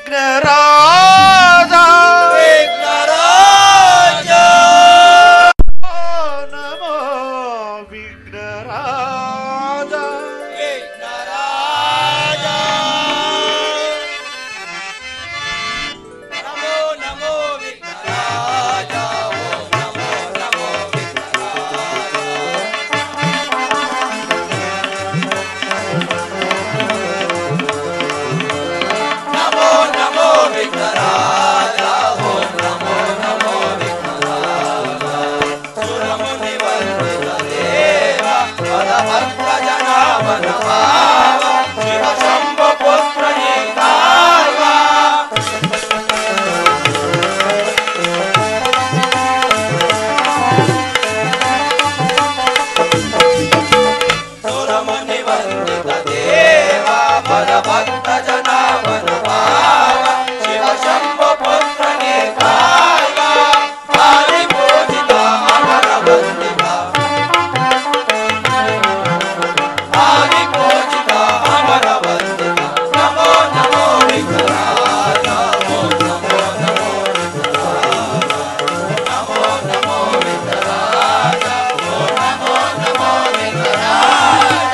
ವಿಘ್ನರಾಜ ವಿಘ್ನರಾಜ ನಮೋ ವಿಘ್ನರಾಜ ವಿಘ್ನರಾಜ ನಮೋ ನಮೋ ವಿಘ್ನರಾಜ ಓಂ ನಮೋ ನಮೋ ನಮೋ ನಮೋ ವಿಘ್ನರಾಜ ಓಂ ನಮೋ ನಮೋ ವಿಘ್ನರಾಜ ಸುರಮುನಿ ವಂದಿತ ದೇವ ಪದ ಭಕ್ತ ಜನಾವನ ಭಾವ ಶಿವ ಶಂಭ ಪುತ್ರ ಏಕಾರ್ವ ಸುರಮುನಿ ವಂದಿತ ದೇವ ಪದ ಭಕ್ತ ಜನಾವನ ಭಾವ ಶಿವ ಶಂಭ ಪುತ್ರ ಏಕಾರ್ವ ಆದಿ ಪೂಜಿತ ಅಮರ ವಂದಿತ ಆದಿ ಪೂಜಿತ ಅಮರ ವಂದಿತ ನಮೋ ನಮೋ ವಿಘ್ನರಾಜ ಓಂ ನಮೋ ನಮೋ ವಿಘ್ನರಾಜ ನಮೋ ನಮೋ ವಿಘ್ನರಾಜ ಓಂ ನಮೋ ನಮೋ ವಿಘ್ನರಾಜ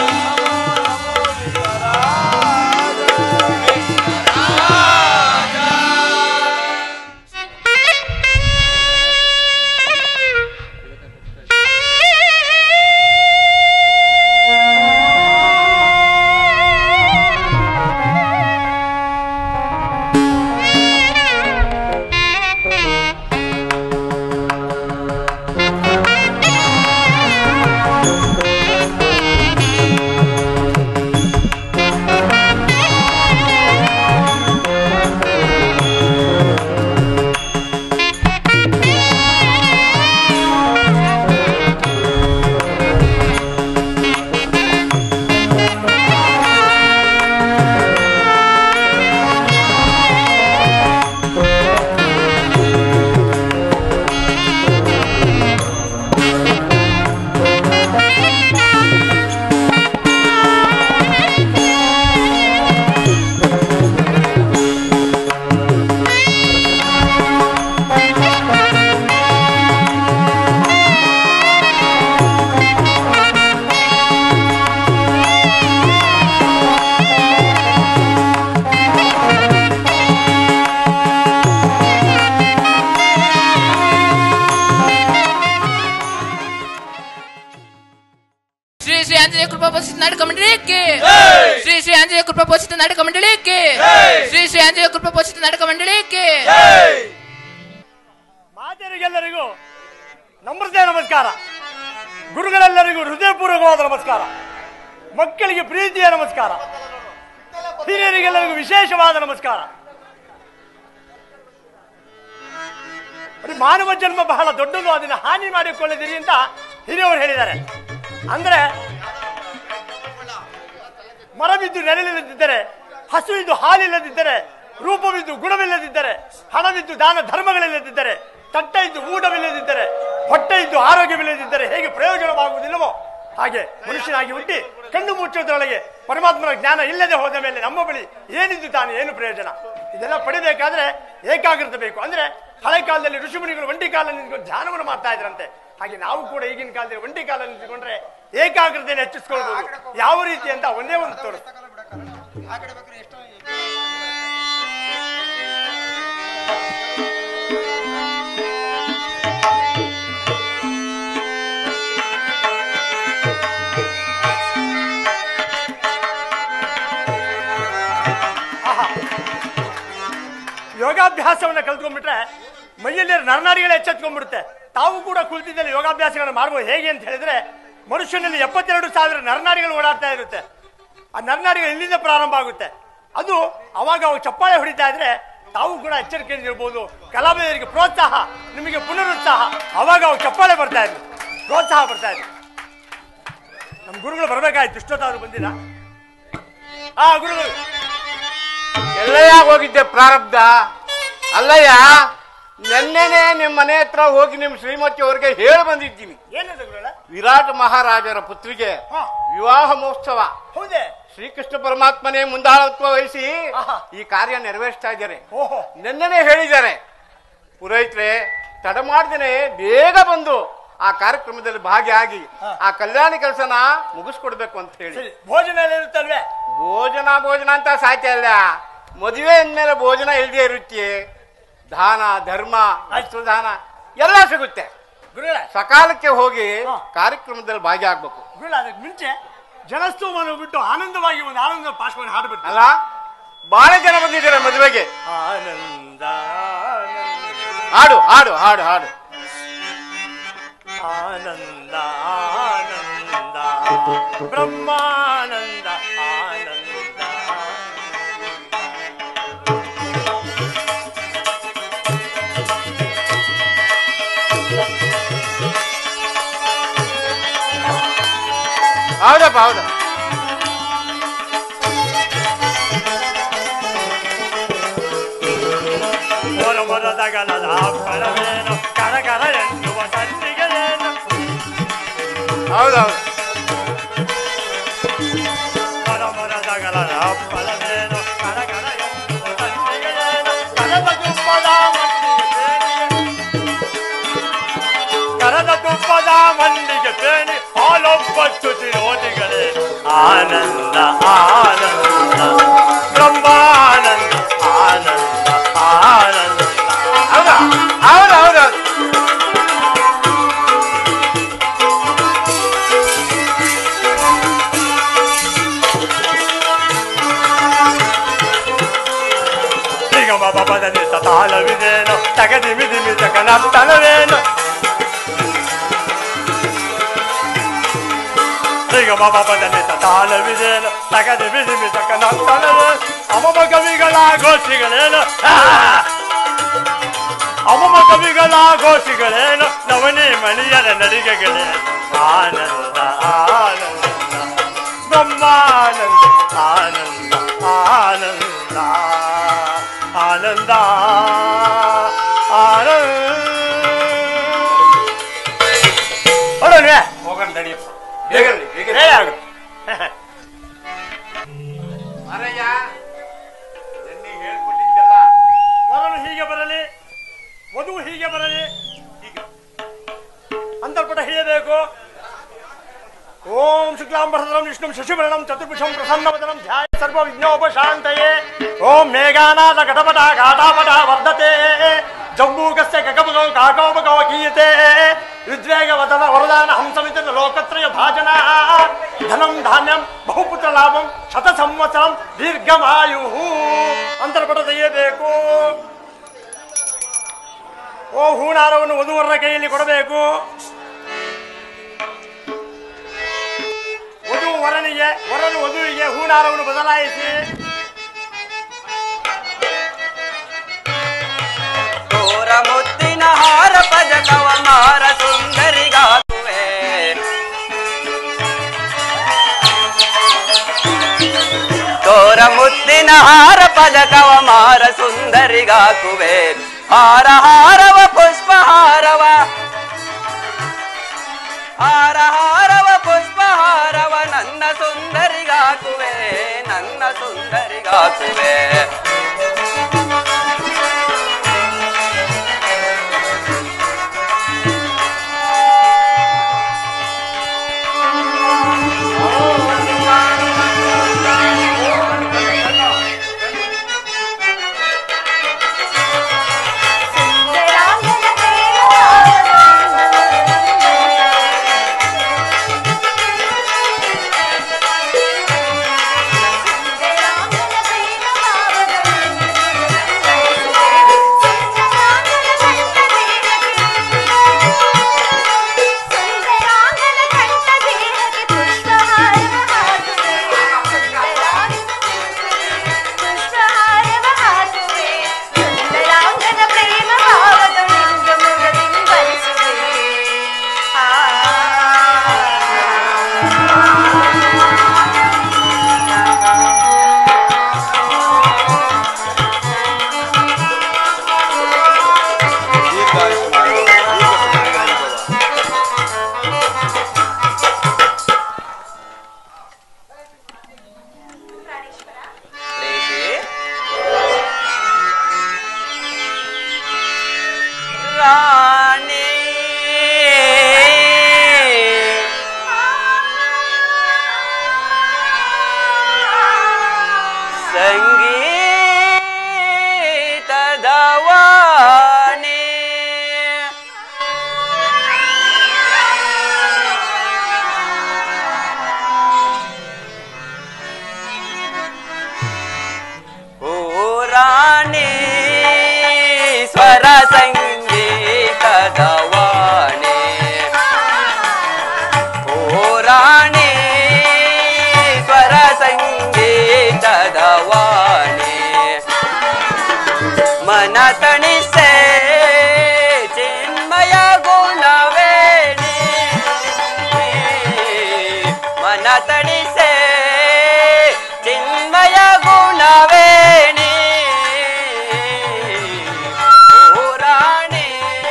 ಶ್ರೀ ಶ್ರೀ ಆಂಜನೇಯ ಕೃಪಾ ಪೋಷಿತ ನಾಟಕ ಮಂಡಳಿಗೆ ಶ್ರೀ ಶ್ರೀ ಆಂಜನೇಯ ಕೃಪಾ ಪೋಷಿತ ನಾಟಕ ಮಂಡಳಿಗೆ ಶ್ರೀ ಶ್ರೀ ಆಂಜನೇಯ ಕೃಪಾ ಪೋಷಿತ ನಾಟಕ ಮಂಡಳಿಗೆ ಮಾತೆಯರಿಗೆಲ್ಲರಿಗೂ ನಮ್ರತೆ ನಮಸ್ಕಾರ ಗುರುಗಳೆಲ್ಲರಿಗೂ ಹೃದಯಪೂರ್ವಕವಾದ ನಮಸ್ಕಾರ ಮಕ್ಕಳಿಗೆ ಪ್ರೀತಿಯ ನಮಸ್ಕಾರ ಹಿರಿಯರಿಗೆಲ್ಲರಿಗೂ ವಿಶೇಷವಾದ ನಮಸ್ಕಾರ ನೋಡಿ, ಮಾನವ ಜನ್ಮ ಬಹಳ ದೊಡ್ಡದು ಅದನ್ನ ಹಾನಿ ಮಾಡಿಕೊಳ್ಳದಿರಿ ಅಂತ ಹಿರಿಯವರು ಹೇಳಿದ್ದಾರೆ ಅಂದ್ರೆ ಮರವಿದ್ದು ನೆರಳಿಲ್ಲದಿದ್ದರೆ ಹಸುವಿದ್ದು ಹಾಲಿಲ್ಲದಿದ್ದರೆ ರೂಪವಿದ್ದು ಗುಣವಿಲ್ಲದಿದ್ದರೆ ಹಣವಿದ್ದು ದಾನ ಧರ್ಮಗಳಿಲ್ಲದಿದ್ದರೆ ತಟ್ಟ ಇದ್ದು ಊಟವಿಲ್ಲದಿದ್ದರೆ ಹೊಟ್ಟೆ ಇದ್ದು ಆರೋಗ್ಯವಿಲ್ಲದಿದ್ದರೆ ಹೇಗೆ ಪ್ರಯೋಜನವಾಗುವುದಿಲ್ಲವೋ ಹಾಗೆ ಮನುಷ್ಯನಾಗಿ ಹುಟ್ಟಿ ಕಣ್ಣು ಮುಚ್ಚೋದ್ರೊಳಗೆ ಪರಮಾತ್ಮನ ಜ್ಞಾನ ಇಲ್ಲದೆ ಹೋದ ಮೇಲೆ ನಮ್ಮ ಬಳಿ ಏನಿದ್ದು ತಾನು ಏನು ಪ್ರಯೋಜನ ಇದೆಲ್ಲ ಪಡಿಬೇಕಾದ್ರೆ ಏಕಾಗ್ರತೆ ಬೇಕು ಅಂದ್ರೆ ಹಳೆ ಕಾಲದಲ್ಲಿ ಋಷಿಮುನಿಗಳು ಒಂಟಿ ಕಾಲಲ್ಲಿ ನಿಂತ್ಕೊಂಡು ಧ್ಯಾನವನ್ನು ಮಾಡ್ತಾ ಇದ್ರಂತೆ ಹಾಗೆ ನಾವು ಕೂಡ ಈಗಿನ ಕಾಲದಲ್ಲಿ ಒಂಟಿ ಕಾಲಲ್ಲಿ ನಿಂತ್ಕೊಂಡ್ರೆ ಏಕಾಗ್ರತೆಯನ್ನು ಹೆಚ್ಚಿಸ್ಕೊಳ್ಬಹುದು ಯಾವ ರೀತಿ ಅಂತ ಒಂದೇ ಒಂದು ತೋರಿಸ್ತಾರೆ ಆಹಾ. ಯೋಗಾಭ್ಯಾಸವನ್ನ ಕಲ್ತ್ಕೊಂಡ್ಬಿಟ್ರೆ ಮೈಯಲ್ಲಿ ನರನಾರಿಗಳೇ ಎಚ್ಚೆತ್ಕೊಂಡ್ಬಿಡುತ್ತೆ ತಾವು ಕೂಡ ಕುಳಿತಿದ್ದಲ್ಲಿ ಯೋಗಾಭ್ಯಾಸಗಳನ್ನು ಮಾಡ್ಬೋದು ಹೇಗೆ ಅಂತ ಹೇಳಿದ್ರೆ ಮನುಷ್ಯನಲ್ಲಿ ಎಪ್ಪತ್ತೆರಡು ಸಾವಿರ ನರನಾರಿಗಳು ಓಡಾಡ್ತಾ ಇರುತ್ತೆ ಆ ನರನಾರಿಗಳು ಇಲ್ಲಿಂದ ಪ್ರಾರಂಭ ಆಗುತ್ತೆ ಅದು ಅವಾಗ ಅವಾಗ ಚಪ್ಪಾಳೆ ಹೊಡಿತಾ ಇದ್ರೆ ತಾವು ಕೂಡ ಎಚ್ಚರಿಕೆಯಿಂದ ಇರ್ಬೋದು ಕಲಾವಿದರಿಗೆ ಪ್ರೋತ್ಸಾಹ ನಿಮಗೆ ಪುನರುತ್ಸಾಹ ಅವಾಗ ಅವಾಗ ಚಪ್ಪಾಳೆ ಬರ್ತಾ ಇದ್ರು ಪ್ರೋತ್ಸಾಹ ಬರ್ತಾ ಇದ್ರು ನಮ್ಮ ಗುರುಗಳು ಬರ್ಬೇಕಾಯ್ತು ಇಷ್ಟೊತ್ತಾದ್ರು ಬಂದಿಲ್ಲ ಆ ಗುರುಗಳು ಎಲ್ಲಯ್ಯ ಹೋಗಿದ್ದೆ ಪ್ರಾರಬ್ಧ ಅಲ್ಲಯ್ಯ ನೆನ್ನೆನೆ ನಿಮ್ಮ ಮನೆ ಹತ್ರ ಹೋಗಿ ನಿಮ್ಮ ಶ್ರೀಮತಿ ಅವ್ರಿಗೆ ಹೇಳಿ ಬಂದಿದ್ದೀನಿ ಏನದು ಗುರುಗಳ ವಿರಾಟ್ ಮಹಾರಾಜರ ಪುತ್ರಿಗೆ ಹಾ. ವಿವಾಹ ಮಹೋತ್ಸವ ಹೌದೇ ಶ್ರೀಕೃಷ್ಣ ಪರಮಾತ್ಮನೇ ಮುಂದಾಳತ್ವ ವಹಿಸಿ ಆಹಾ. ಈ ಕಾರ್ಯ ನೆರವೇರಿಸ್ತಾ ಇದ್ದಾರೆ ಓಹೋ ನೆನ್ನೆನೆ ಹೇಳಿದ್ದಾರೆ ಪುರೋಹಿತ್ರೆ ತಡ ಮಾಡ್ದೇನೆ ಬೇಗ ಬಂದು ಆ ಕಾರ್ಯಕ್ರಮದಲ್ಲಿ ಭಾಗಿಯಾಗಿ ಹಾ. ಆ ಕಲ್ಯಾಣ ಕೆಲಸನ ಮುಗಿಸ್ಕೊಡ್ಬೇಕು ಅಂತ ಹೇಳಿ ಸರಿ ಭೋಜನ ಎಲ್ಲ ಇರುತ್ತಲ್ವೇ ಭೋಜನ ಭೋಜನ ಅಂತ ಸಾಧ್ಯ ಅಲ್ಲ ಮದುವೆ ಅಂದ್ಮೇಲೆ ಭೋಜನ ಇಲ್ಲದೆ ಇರುತ್ತೆ ದಾನ ಧರ್ಮ ದಾನ ಎಲ್ಲ ಸಿಗುತ್ತೆ ಗುರುಗಳ ಸಕಾಲಕ್ಕೆ ಹೋಗಿ ಹಾ. ಕಾರ್ಯಕ್ರಮದಲ್ಲಿ ಭಾಗಿಯಾಗ್ಬೇಕು ಗುರುಗಳ ಅದಕ್ಕೆ ಮುಂಚೆ ಜನಸ್ತೋಮನ ಬಿಟ್ಟು ಆನಂದವಾಗಿ ಒಂದು ಆನಂದ ಪಾಠವನ್ನು ಹಾಡಬೇಕು ಅಲ್ಲ ಬಹಳ ಜನ ಬಂದಿದ್ದಾರೆ ಮದುವೆಗೆ ಆನಂದ ಹಾಡು ಹಾಡು ಹಾಡು ಹಾಡು ಆನಂದ ಆನಂದ ಬ್ರಹ್ಮಾನಂದ ಆನಂದ ಹೌದಪ್ಪ ಹೌದು ಮೊರ ಮೊರದಗಲದ ಫಲವೇನು ಕರ ಕರ ಎನ್ನುವ ಸಂದಿಗೆಯೇನು ಹೌದೌದು ಮೊರ ಮೊರದಗಲದ ಫಲವೇನು ಕರ ಕರ ಎನ್ನುವ ಸಂದಿಗೆಯೇನು ಕರದ ತುಪ್ಪದ ಮಂಡಿಗೆ ತೇನಿ ಕರದ ತುಪ್ಪದ ಮಂಡಿಗೆ ತೇನಿ ಹಾಲೊಬ್ಬತ್ತು ತಿರೋಟಿಗಳೇ ಆನಂದ ಆನಂದ ಬ್ರಹ್ಮಾನಂದ ಆನಂದ ಆನಂದ ಹೌದಾ ಹೌದು ಹೌದು ನಿಗಮ ಬಬದಲ್ಲಿ ತಾಳವಿದೇನು ತಗದಿ ಮಿದಿ ಮಿತಕ ನರ್ತನವೇನು ನಿಗಮ ಬಬದಲ್ಲಿ ತಾಳವಿದೇನು ತಗದಿ ಮಿದಿ ಮಿತಕ ನರ್ತನವೇನು ಅಮಮ ಕವಿಗಳ ಘೋಷಿಗಳೇನು ಆ! ಅಮಮ ಕವಿಗಳ ಘೋಷಿಗಳೇನು ನವನಿ ಮಣಿಯರ ನಡಿಗೆಗಳೇನು ಆನಂದ ಆನಂದ ಬ್ರಹ್ಮಾನಂದ ಆನಂದ ಆನಂದ ಆನಂದ ಆನಂದ ಹೊರಡ್ವೆ ಹೋಗೋಣ ನಡಿಯಪ್ಪ ಬೇಗ ನಡಿ, ಬೇಗ ನಡಿ. ಹೇಳಿ ಆಗು ಮಾರಯ್ಯ ನಿನ್ನೆ ಹೇಳ್ಕೊಟ್ಟಿದ್ದೆಲ್ಲ ವರನು ಹೀಗೆ ಬರಲಿ ವಧು ಹೀಗೆ ಬರಲಿ ಹೀಗೆ ಅಂತರ್ಪಟ ಹಿಡಿಯಬೇಕು ಓಂ ಶುಕ್ಲಾಂಬರಧರಂ ವಿಷ್ಣು ಶಶಿವರ್ಣಂ ಚತುರ್ಭುಜಂ ಪ್ರಸನ್ನವದನಂ ಧ್ಯಾಯ ಸರ್ವ ವಿಘ್ನೋಪಶಾಂತಯೇ ಓಂ ಮೇಘಾನಾದ ಘಟಪಟ ಘಾಟಾಪಟ ವರ್ಧತೆ ಜಂಬೂಕಸ್ಯ ಗಗಮಗೋ ಕಾಕೋಪಗೋ ಗೀಯತೆ ಋದ್ವೇಗ ವದನ ವರದಾನ ಹಂಸಮಿತ ಲೋಕತ್ರಯ ಭಾಜನ ಧನಂ ಧಾನ್ಯಂ ಬಹುಪುತ್ರ ಲಾಭಂ ಶತ ಸಂವತ್ಸರಂ ದೀರ್ಘಮಾಯು ಅಂತರ್ಪಟ ತೆಗೆಯಬೇಕು ಓ ಹೂಣಾರವನ್ನು ವಧುವರನ ಕೈಯಲ್ಲಿ ಕೊಡಬೇಕು ವಧು ವರನಿಗೆ ವರನು ವಧುವಿಗೆ ಹೂಣಾರವನ್ನು ಬದಲಾಯಿಸಿ ತೋರ ಮುತ್ತಿನ ಹಾರ ಪದಕವ ಮಾರ ಸುಂದರಿಗಾಗುವೆ ತೋರ ಮುತ್ತಿನ ಹಾರ ಪದಕವ ಮಾರ ಸುಂದರಿಗಾಕುವೆ ಹಾರ ಹಾರವ ಪುಷ್ಪ ಹಾರವ ಹಾರ ಹಾರವ ಪುಷ್ಪ ಹಾರವ ನನ್ನ ಸುಂದರಿಗಾಕುವೆ ನನ್ನ ಸುಂದರಿಗಾಕುವೆ ಶ್ರೀರಾಮನ ಪ್ರೇಮ ಭಾವದ ಸಂಗೀತದ ವಾಣಿ ಓ ರಾಣಿ ಸ್ವರ ಸಂಗೀತದ ವಾಣಿ ಓ ರಾಣಿ ಸ್ವರ ಸಂಗೀತದ ವಾಣಿ ಮನ ತಣಿಸೆ ಚಿನ್ಮಯ ಗುಣವೇಣಿ ಮನ ತಣಿಸೆ ಚಿನ್ಮಯ ಗುಣವೇಣಿ ಓ ರಾಣಿ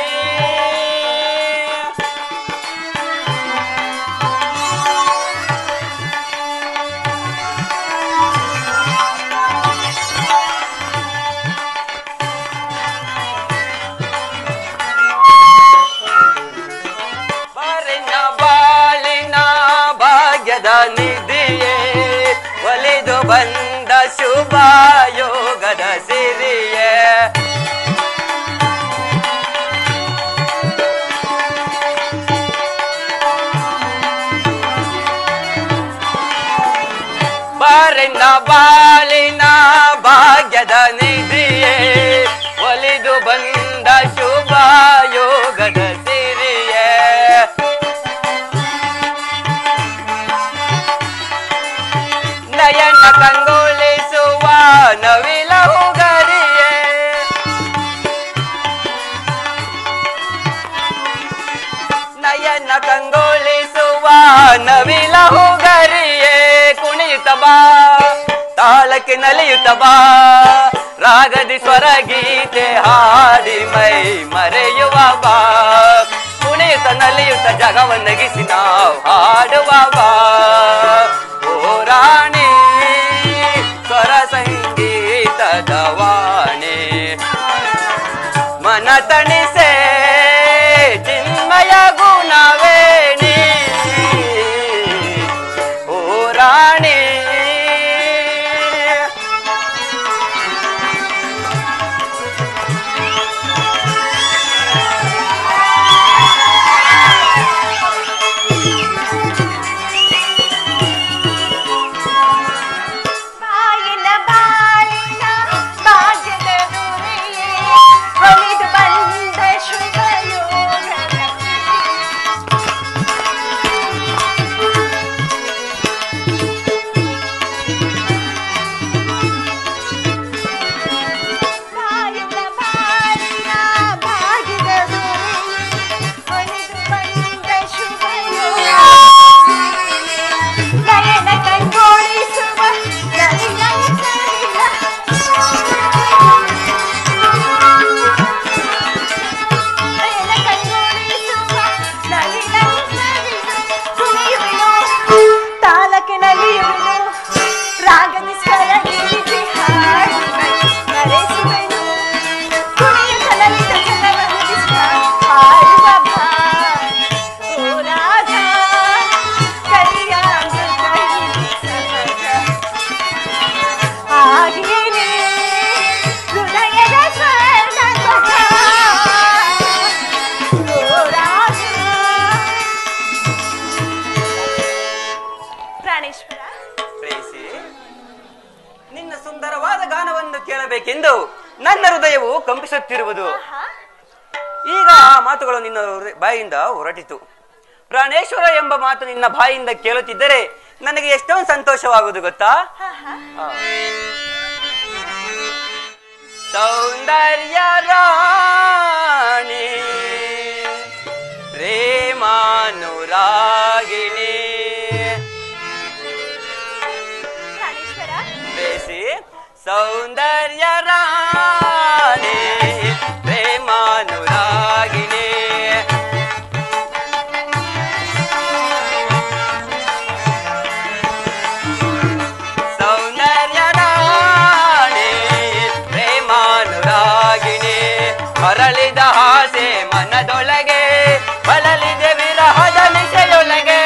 ಬಾರಿನ ಬಾಳಿನ ಭಾಗ್ಯದ ನಿಧಿಯೇ ಒಲಿದು ಬಂದ ಶುಭ ಯೋಗದ ಸಿರಿಯೇ ಬಾರಿನ ಬಾಳಿನ ಭಾಗ್ಯದ ನಿಧಿಯೇ ಒಲಿದು ಬಂದ ಶುಭ ಯೋಗದ ಸಿರಿಯೇ ನಯನ ಕಂಗೊಳಿಸುವ ನವಿಲ ಹುಗರಿಯೇ ನಯನ ಕಂಗೊಳಿಸುವ ನವಿಲ ಹುಗರಿಯೇ ಕುಣಿಯುತ್ತ ಬಾ ತಾಳಕ್ಕೆ ನಲಿಯುತ್ತ ಬಾ ರಾಗದಿ ಸ್ವರ ಗೀತೆ ಹಾಡಿ ಮೈ ಮರೆಯುವ ಬಾ ಕುಣಿಯುತ್ತ ನಲಿಯುತ್ತ ಜಗವನ್ನಗಿಸಿ ನಾವು ಹಾಡುವ ಬಾ ಓ ರಾಣಿ ಸ್ವರ ಸಂಗೀತದ ವಾಣಿ ಮನ ತಣಿಸೆ ಚಿನ್ಮಯ ಗುಣವೇಣಿ ಓ ರಾಣಿ ಬಾಯಿನ ಬಾಳಿನ ಭಾಗ್ಯದ ದುರಿಯೇ ಒಲಿದು ಬಂದ ಶುಭ ಯೋಗದ ಬಾಯಿನ ಬಾಳಿನ ಭಾಗ್ಯದ ದುರಿಯೇ ಒಲಿದು ಬಂದ ಶುಭ ಯೋಗ ನಯನ ಕಂಗೊಳಿಸುವ ನಲಿನ ಸವಿಲ. ನಯನ ಕಂಗೊಳಿಸುವ ನಲಿನ ಸವಿಲ. ಕುಣಿಯುವೆನು, ತಾಳಕ್ಕೆ ನಲಿಯುವೆನು ರಾಗದ ಸ್ವರ ಗೀತೆ ಹಾಡುವೆ ನರೆಸುವೆನು ಕುಣಿಯುತ್ತ ನಲಿದ ಜನವನ್ನಿಷ್ಟ ಹಾಡುವ ಬಾ. ಓ ರಾಗ ಕರಿಯಾದ ಹಾಗೇನೆ ಹೃದಯದ ಸ್ವರ್ಗ ಪ್ರಾಣೇಶ್ವರ ಪ್ರೇಯಸಿ ನಿನ್ನ ಸುಂದರವಾದ ಗಾನವನ್ನು ಕೇಳಬೇಕೆಂದು ನನ್ನ ಹೃದಯವು ಕಂಪಿಸುತ್ತಿರುವುದು ಆಹಾ, ಈಗ ಆ ಮಾತುಗಳು ನಿನ್ನ ಹೃದಯ- ಬಾಯಿಂದ ಹೊರಟಿತು ಪ್ರಾಣೇಶ್ವರ ಎಂಬ ಮಾತು ನಿನ್ನ ಬಾಯಿಂದ ಕೇಳುತ್ತಿದ್ದರೆ ನನಗೆ ಎಷ್ಟೊಂದು ಸಂತೋಷವಾಗುವುದು ಗೊತ್ತಾ ಆಹಾ. ಸೌಂದರ್ಯ ರಾಣಿ ಪ್ರೇಮಾನುರಾಗಿಣಿ ಪ್ರಾಣೇಶ್ವರ ಬೇಸಿ ಸೌಂದರ್ಯ ರಾಣಿ ಪ್ರೇಮಾನುರಾಗಿಣಿ ಸೌಂದರ್ಯ ರಾಣಿ ಪ್ರೇಮಾನುರಾಗಿಣಿ ಹೊರಳಿದ ಆಸೆ ಮನದೊಳಗೆ ಬಳಲಿದೆ ವಿರಹದ ನಿಶೆಯೊಳಗೆ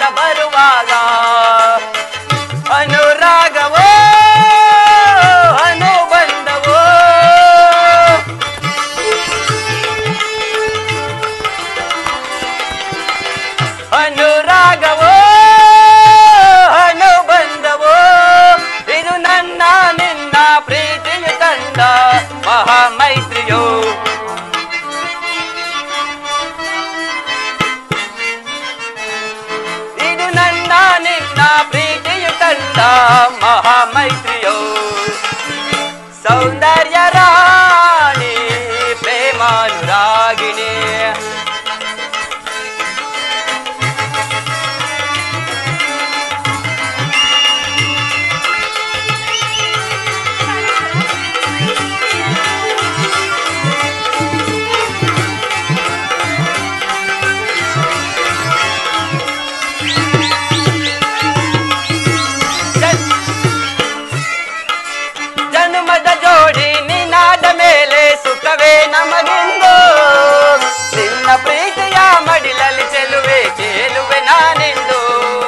ಬರುವಾಗ ಅನುರಾಗವೋ ಅನುಬಂಧವೋ ಅನುರಾಗವೋ ಅನುಬಂಧವೋ ಇದು ನನ್ನ ನಿನ್ನ ಪ್ರೀತಿಯ ತಂದ ಮಹಾಮೈತ್ರಿಯೋ ಇದು ನನ್ನ ನಿನ್ನ ಪ್ರೀತಿಯು ತಂದ ಮಹಾಮೈತ್ರಿಯೋ ಸೌಂದರ್ಯ ರಾಣಿ ಪ್ರೇಮಾನುರಾಗಿಣಿ ಜನ್- ಜನ್ಮದ ಜೋಡಿ ನಿನಾದ ಮೇಲೆ ಸುಖವೇ ನಮಗೆಂದು ನಿನ್ನ ಪ್ರೀತಿಯ ಮಡಿಲಲ್ಲಿ ಚೆಲುವೆ ಕೇಳುವೆ ನಾನೆಂದು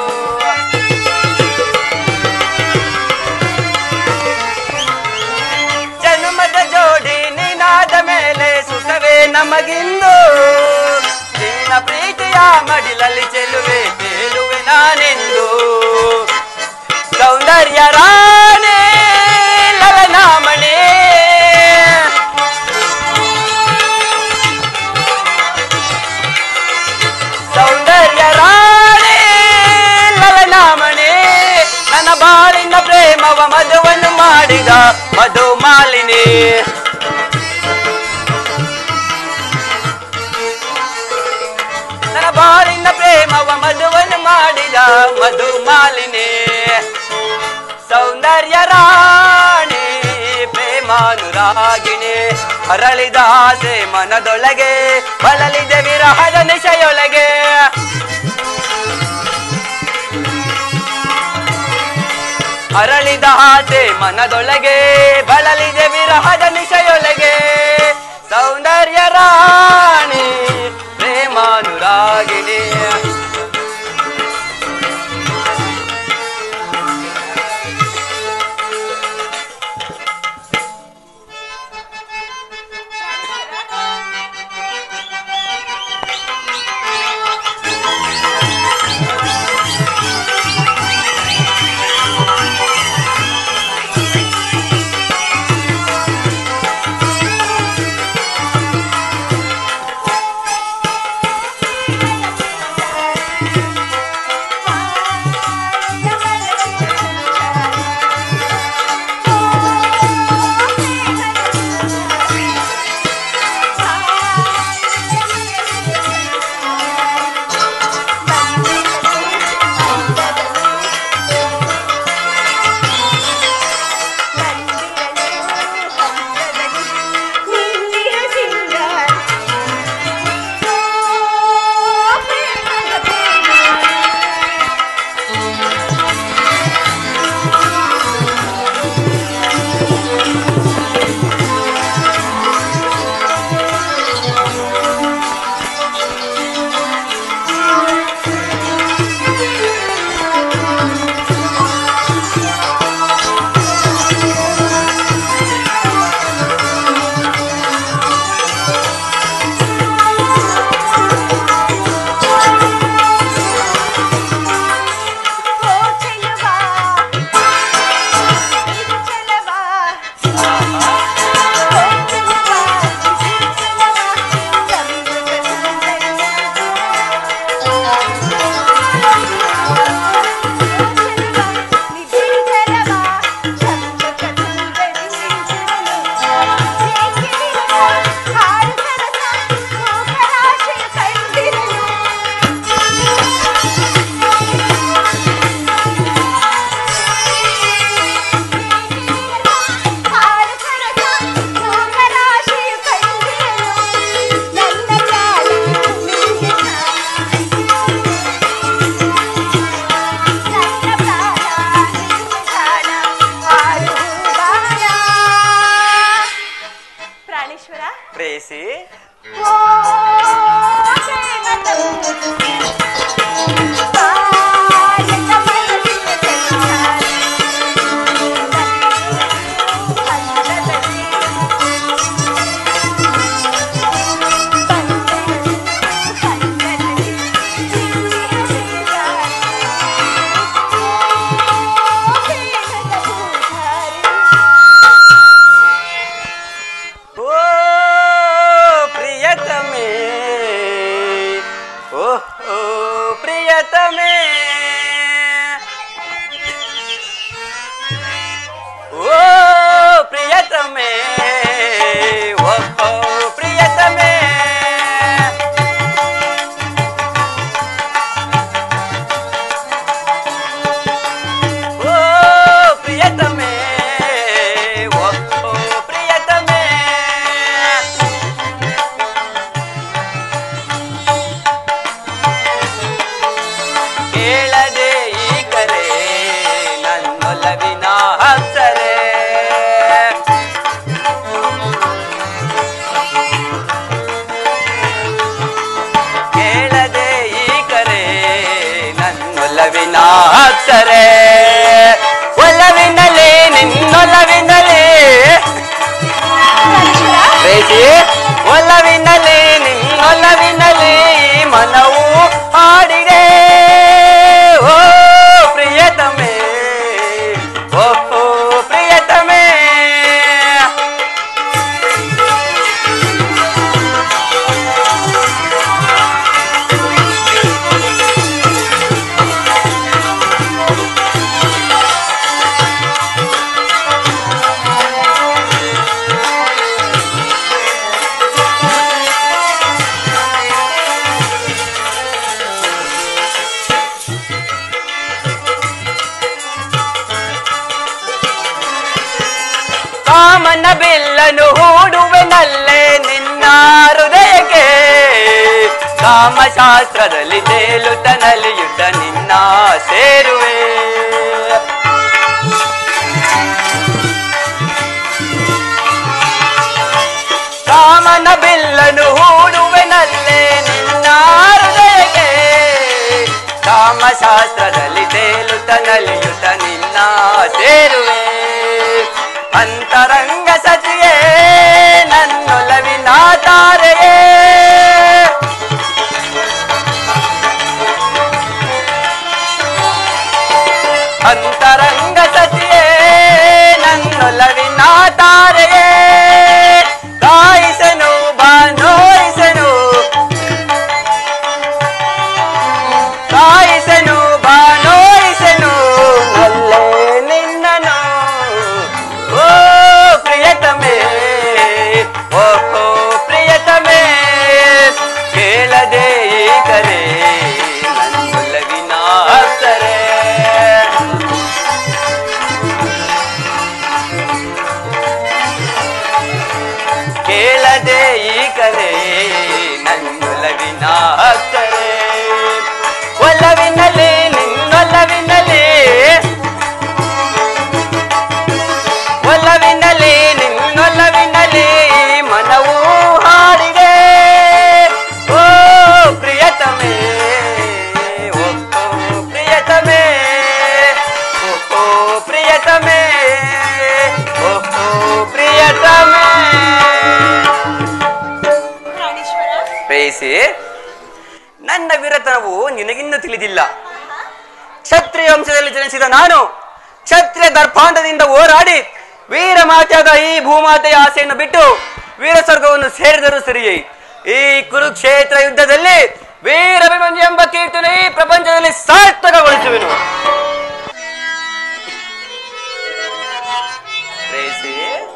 ಜನ್ಮದ ಜೋಡಿ ನಿನಾದ ಮೇಲೆ ಸುಖವೇ ನಮಗಿಂದು ನಿನ್ನ ಪ್ರೀತಿಯ ಮಡಿಲಲ್ಲಿ ಚೆಲುವೆ ಕೇಳುವೆ ನಾನೆಂದು ಸೌಂದರ್ಯ ರಾಣಿ ಲಲನಾಮಣಿ ಸೌಂದರ್ಯ ರಾಣಿ ಲಲನಾಮಣಿ ನನ್ನ ಬಾಳಿನ ಪ್ರೇಮವ ಮಧುವನ್ನು ಮಾಡಿದ ಮಧು ಮಾಲಿನಿ ನನ್ನ ಬಾಳಿನ ಪ್ರೇಮವ ಮಧುವನ್ನು ಮಾಡಿದ ಮಧು ಮಾಲಿನಿ ಸೌಂದರ್ಯ ರಾಣಿ ಪ್ರೇಮಾನುರಾಗಿಣಿ ಅರಳಿದ ಆಸೆ ಮನದೊಳಗೆ ಬಳಲಿದೆ ವಿರಹದ ನಿಶೆಯೊಳಗೆ ಅರಳಿದ ಆಸೆ ಮನದೊಳಗೆ ಬಳಲಿದೆ ವಿರಹದ ನಿಶೆಯೊಳಗೆ ಸೌಂದರ್ಯ ರಾಣಿ ಪ್ರೇಮಾನುರಾಗಿಣಿ ಕಾಮನ ಬಿಲ್ಲನು ಹೂಡುವೆನಲ್ಲೇ ನಿನ್ನ ಹೃದಯಕ್ಕೆ ಕಾಮಶಾಸ್ತ್ರದಲ್ಲಿ ತೇಲುತ್ತ ನಲಿಯುತ್ತ ನಿನ್ನ ಸೇರುವೆ ಕಾಮನ ಬಿಲ್ಲನು ಹೂಡುವೆನಲ್ಲೇ ನಿನ್ನ ಹೃದಯಕ್ಕೆ ಕಾಮಶಾಸ್ತ್ರದಲ್ಲಿ ತೇಲುತ್ತ ನಲಿಯುತ್ತ ನಿನ್ನ ಸೇರುವೆ ಅಂತರಂಗ ಸತಿಯೇ ನನ್ನೊಲವಿನ ತಾರೆಯೇ ಅಂತರಂಗ ಸತಿಯೇ ನನ್ನೊಲವಿನ ತಾರೆಯೇ ಕಾಯಿಸನು ಬಾನೋಯಿಸನು ಕಾಯಿಸನು ಬಾನೋಯಿಸನು ನಲ್ಲೇ ನಿನ್ನನು ಓ ಪ್ರಿಯತಮೇ ಓ ಓ ಪ್ರಿಯತಮೇ ಕೇಳದೆ ಈ ಕರೆ ನನ್ನೊಲವಿನ ಅಪ್ಸರೆ ಕೇಳದೆ ಈ ಕರೆ ನನ್ನೊಲವಿನ ಅಕ್ಷರೆ ಒಲವಿನಲ್ಲಿ ನಿನ್ನೊಲವಿನಲ್ಲಿ ಒಲವಿನಲ್ಲಿ ನಿನ್ನೊಲವಿನಲ್ಲಿ ಮನವು ಹಾಡಿದೆ ಓ ಪ್ರಿಯತಮೇ ಓ ಓ ಪ್ರಿಯತಮೇ ಓ ಓ ಪ್ರಿಯತಮೇ ಓ ಓ ಪ್ರಿಯತಮೇ ಪ್ರಾಣೇಶ್ವರ ಪ್ರೇಯಸಿ ನನ್ನ ವೀರತನವು ನಿನಗಿನ್ನೂ ತಿಳಿದಿಲ್ಲ ಕ್ಷತ್ರಿಯ ವಂಶದಲ್ಲಿ ಜನಿಸಿದ ನಾನು ಕ್ಷತ್ರಿಯ ದರ್ಪಾಂಡದಿಂದ ಹೋರಾಡಿ ವೀರ ಮಾತೆಯಾದ ಈ ಭೂಮಾತೆಯ ಆಸೆಯನ್ನು ಬಿಟ್ಟು ವೀರ ಸ್ವರ್ಗವನ್ನು ಸೇರಿದರೂ ಸರಿಯೇ ಈ ಕುರುಕ್ಷೇತ್ರ ಯುದ್ಧದಲ್ಲಿ ವೀರಭಿಮನ್ಯು ಎಂಬ ಕೀರ್ತನೆ ಈ ಪ್ರಪಂಚದಲ್ಲಿ ಸಾರ್ಥಕಗೊಳಿಸುವೆನು ಪ್ರೇಯಸಿ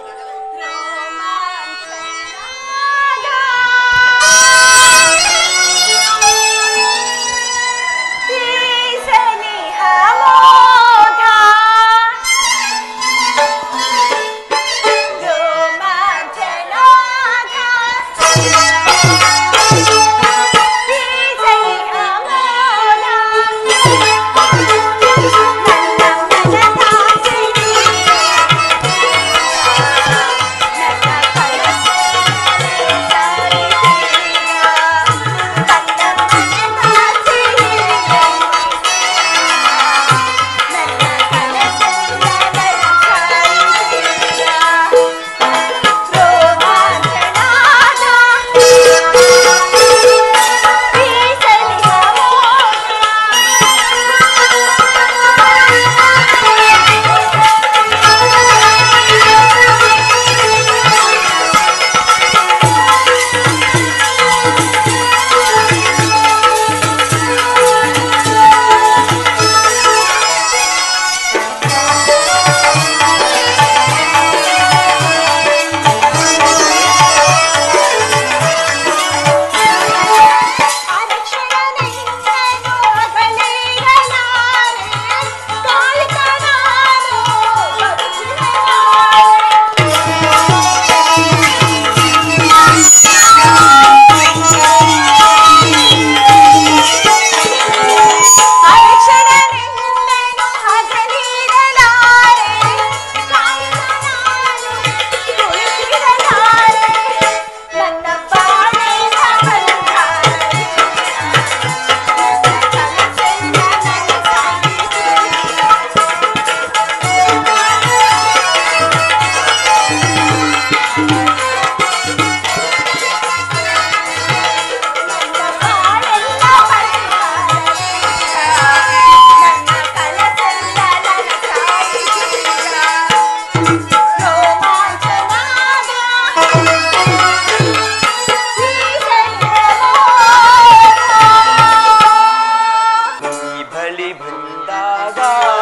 ಈ ಬಳಿ ಬಂದಾಗ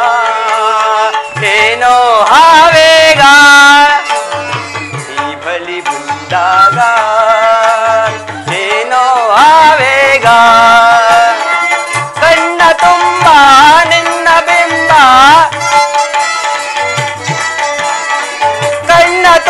ಏನೋ ಹಾವೇಗ ಈ ಬಳಿ ಬಂದಾಗ ಏನೋ ಆವೇಗ ಕಣ್ಣ ತುಂಬ ನಿನ್ನ ಬಿಂಬ ಕಣ್ಣ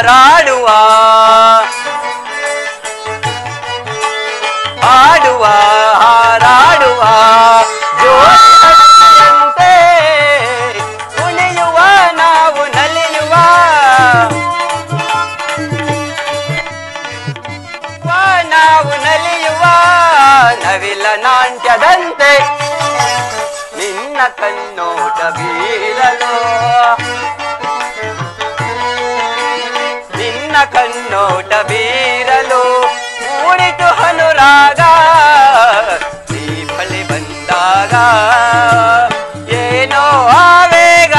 ಹಾರಾಡುವ ಆಡುವ ಹಾರಾಡುವ ಜೋಡಿಯಂತೆ ಕುಣಿಯುವ ನಾವು ನಲಿಯುವ ವಾ ನಾವು ನಲಿಯುವ ನವಿಲ ನಾಟ್ಯದಂತೆ ನಿನ್ನ ಕಣ್ಣೋಟ ಬೀರಲು ನಿನ್ನ ಕಣ್ಣೋಟ ಬೀರಲು ಮೂಡಿತು ಹನುರಾಗ ಈ ಬಳಿ ಬಂದಾಗ ಏನೋ ಆವೇಗ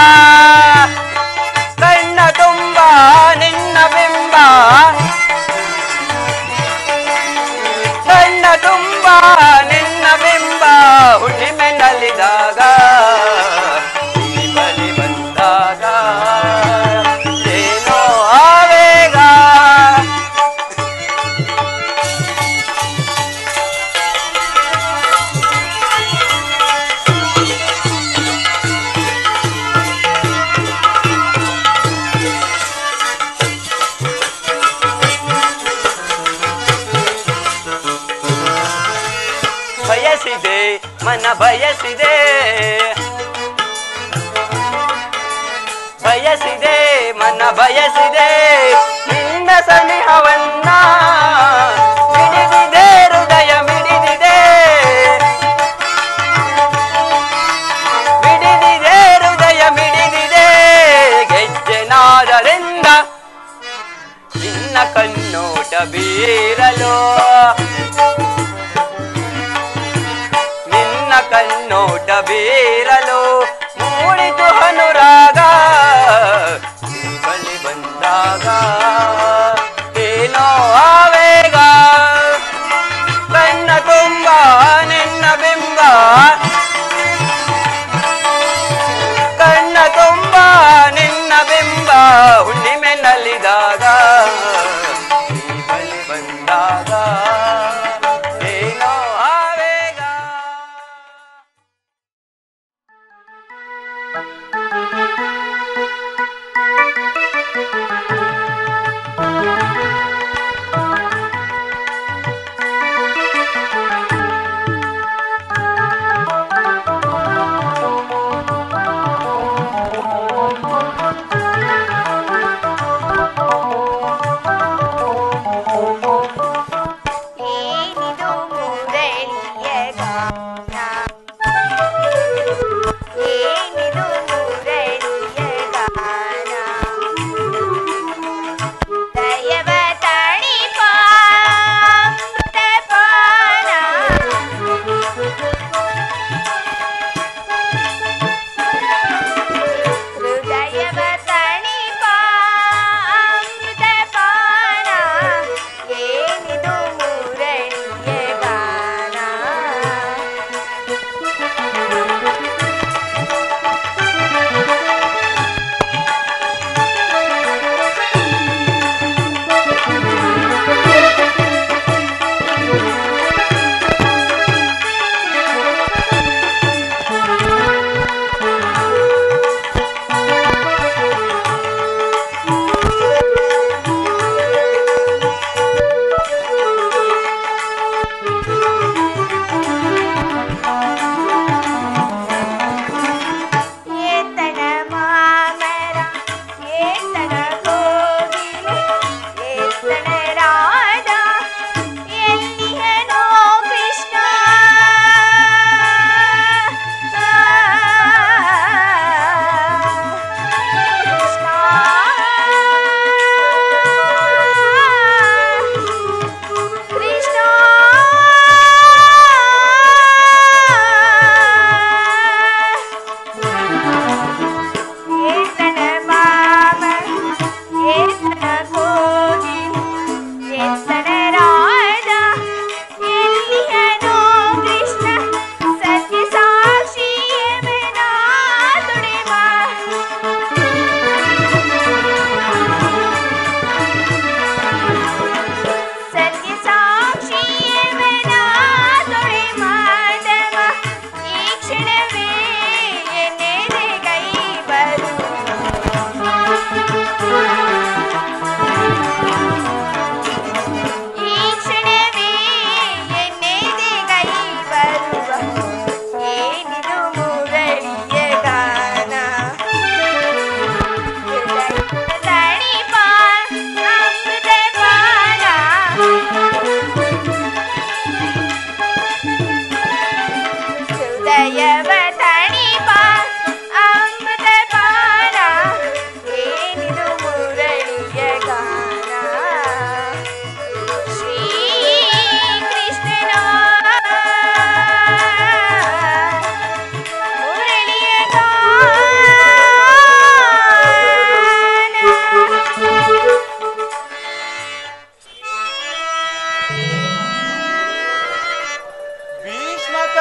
ಕಣ್ಣ ತುಂಬ ನಿನ್ನ ಬಿಂಬ ಕಣ್ಣ ತುಂಬ ನಿನ್ನ ಬಿಂಬ ಹುಣ್ಣಿಮೆ ನಲಿದಾಗ ಈ ಬಳಿ ಬಂದಾಗ ಏನೋ ಆವೇಗ ಬಯಸಿದೆ ಮನ ಬಯಸಿದೆ ಬಯಸಿದೆ ಮನ ಬಯಸಿದೆ ನಿನ್ನ ಸನಿಹವನ್ನ ಮಿಡಿದಿದೆ ಹೃದಯ ಮಿಡಿದಿದೆ ಮಿಡಿದಿದೆ ಹೃದಯ ಮಿಡಿದಿದೆ ಗೆಜ್ಜೆನಾದರಿಂದ ನಿನ್ನ ಕಣ್ಣೋಟ ಬೀರಲು ನಿನ್ನ ಕಣ್ಣೋಟ ಬೀರಲು ಮೂಡಿತು ಹನುರಾಗ ಈ ಬಳಿ ಬಂದಾಗ ಏನೋ ಆವೇಗ ಕಣ್ಣ ತುಂಬ ನಿನ್ನ ಬಿಂಬ ಕಣ್ಣ ತುಂಬ ನಿನ್ನ ಬಿಂಬ ಹುಣ್ಣಿಮೆ ನಲಿದಾಗ ಈ ಬಳಿ ಬಂದಾಗ ಏನೋ ಆವೇಗ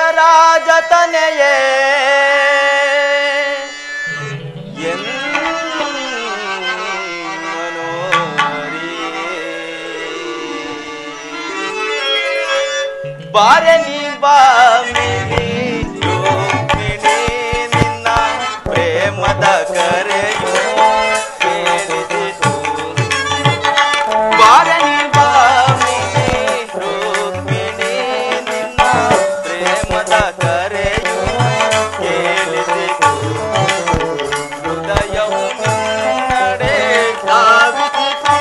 ರಾಜತನೆಯೇ ಬಾರೆ ನೀ ಬಾಮಿನಿ ರುಕ್ಮಿಣಿ ನಿನ್ನ ಪ್ರೇಮದ ಕರೆಯು ಕೇಳಿಸಿತು ಬಾರೆ ನೀ ಬಾಮಿನಿ ರುಕ್ಮಿಣಿ ನಿನ್ನ ಪ್ರೇಮದ ಕರೆಯು ಕೇಳಿಸಿತು ಹೃದಯವು ನಿನ್ನಡೆ ಧಾವಿಸಿತು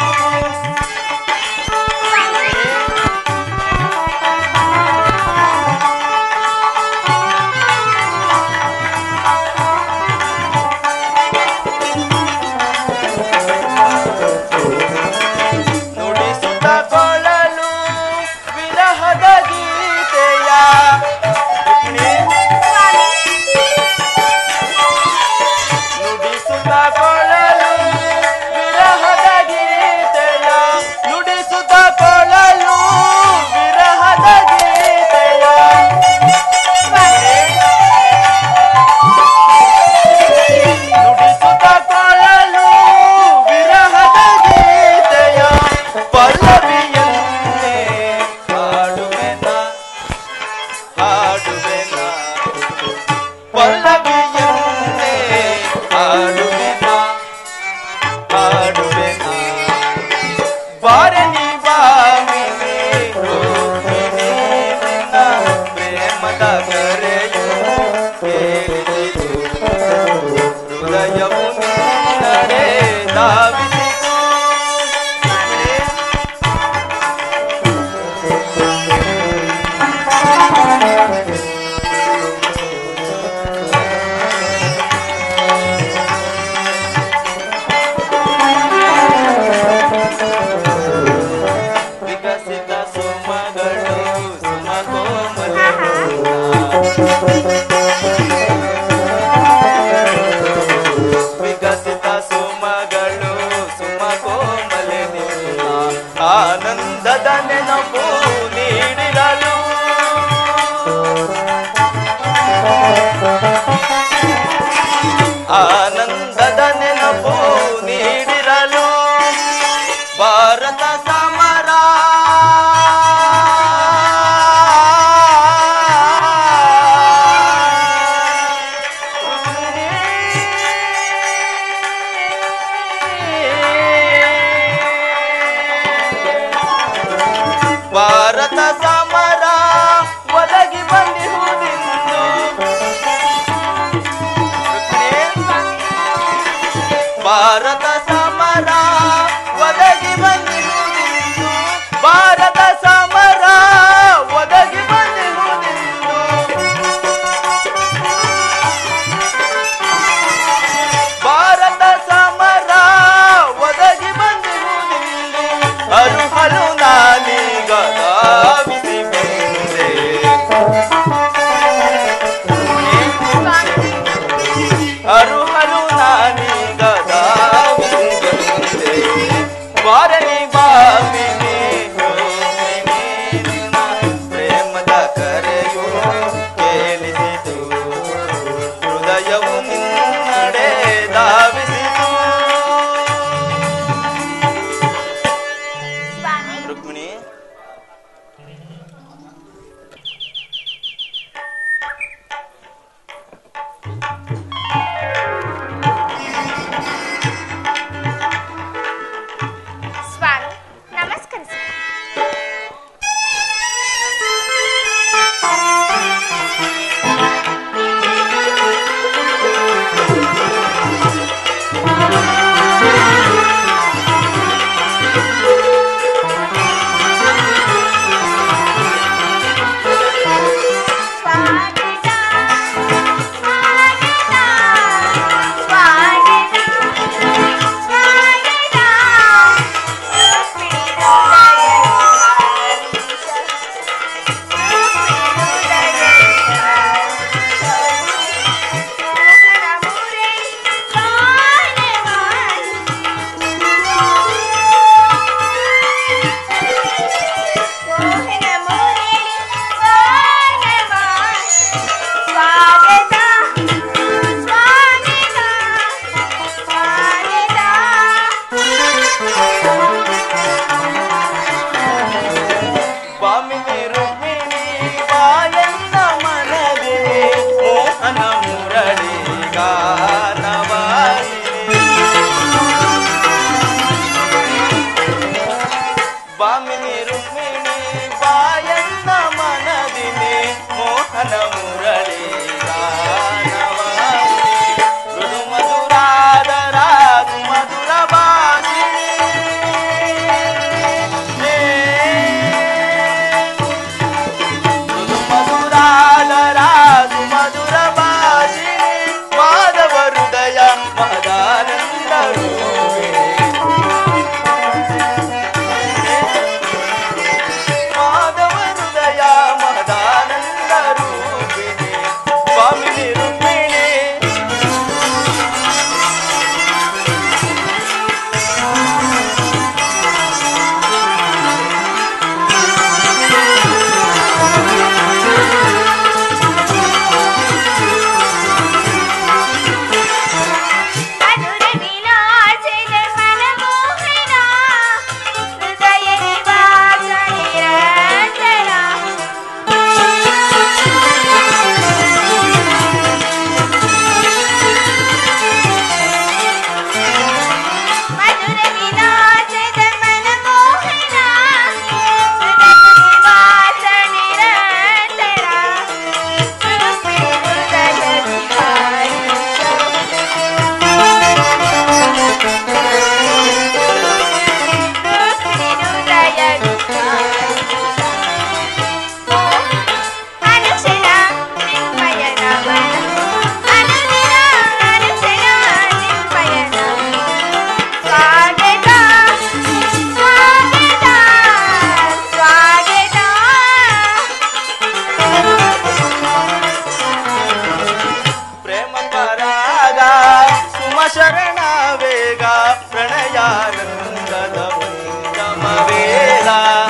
ನುಡಿಸುತ್ತ ಕೊಳ್ಳಲು ವಿರಹದ ಗೀತೆಯ ನುಡಿಸುತ್ತ ಕೊಳ್ಳಲು ವಿರಹದ ಗೀತೆಯ ನುಡಿಸುತ್ತ ಕೊಳ್ಳಲು ವಿರಹದ ಗೀತೆಯ ನುಡಿಸುತ್ತ ಕೊಳ್ಳಲು ವಿರಹದ ಗೀತೆಯ ಪಲ್ಲವಿಯನ್ನೇ ಹಾಡುವೆನ ಹಾಡುವೆನ ಪಲ್ಲವಿಯನ್ನೇ ಹಾಡುವೆನ ಹಾಡುವೆನ ಬಾರಣಿ ಬಾಮಿನಿ ರೋಹಿಣಿ ನಿನ್ನ ಪ್ರೇಮದ ಕರೆಯು ಕೇಳಿಸಿತು ಹೃದಯವು ನಿನ್ನಡೆ ಧಾವಿಸಿತು ವಿಕಸಿತ ಸುಮಗಳು ಸುಮ ವಿಕಸಿತ ಸುಮಗಳು ಸುಮ ಕೋಮಲೆ ನಿನ್ನ ಆನಂದದ ನೆನಪು ನೀಡಿರಲು ಆನಂದದ ನೆನಪು ನೀಡಿರಲು ಭಾರತ ಸಮರ ಭಾರತ ಸಮರ ಒದಗಿ ಬಂದಿರುವುದೆಂದು ಭಾರತ ಸಮರ ಒದಗಿ ಬಂದಿರುವುದೆಂದು ಭಾರತ ಸಮರ ಒದಗಿ ಬಂದಿರುವುದೆಂದು ಭಾರತ ಸಮರ ಒದಗಿ ಬಂದಿರುವುದೆಂದು ಅರುಹಲು ನಾನೀಗ ಧಾವಿಸಿ ಬಂದೆ ಅರುಹಲು ನಾನೀಗ ಧಾವಿಸಿ ಬಂದೆ ವಾರಣಿ ಬಾವಿನಿ ಯೋಗಿನಿ ನಿನ್ನ ಪ್ರೇಮದ ಕರೆಯು ಕೇಳಿಸಿತು ಹೃದಯವು ನಿನ್ನಡೆ ಧಾವಿಸಿತು ಸ್ವಾಮಿ ರುಕ್ಮಿಣಿ ಬಾಮಿನಿ ರುಕ್ಮಿಣಿ ಬಾಯನ್ನ ಮನದೆ ಮೋಹನ ಮುರಳಿ ಗಾನವಾಯಿನಿ ಬಾಮಿನಿ ರುಕ್ಮಿಣಿ ಬಾಯನ್ನ ಮನದಿನಿ ಮೋಹನ ಮುರಳಿ ಗಾನವಾಯಿನಿ ಮೃದು ಮಧುರಾದರ ಮಧುರ ಬಾಗಿನಿ ಮೃದು ಮಧುರಾದರ ಮಧುರ ಬಾಗಿನಿ ಮಾಧವ ಹೃದಯ ಮಹದಾನಂದ ರೂಪಿಣಿ ಮಾಧವ ಹೃದಯ ಮಹದಾನಂದ ರೂಪಿಣಿ ಸ್ವಾಮಿನಿ ರುಕ್ಮಿಣಿ ಮಧುರ ವಿಲಾಸದ ಮನಮೋಹನ ಹೃದಯ ನಿವಾಸ ನಿರಂತರ ಮಧುರ ವಿಲಾಸದ ಮನಮೋಹನ ಹೃದಯ ನಿವಾಸ ನಿರಂತರ ಹೃದಯ ವಿಹಾರಿ ಪ್ರೇಮ ಪರಾಗ ಸುಮ ಶರಣ ವೇಗ ಪ್ರಣಯಾನಂದದ ಸಂಗಮ ವೇಳ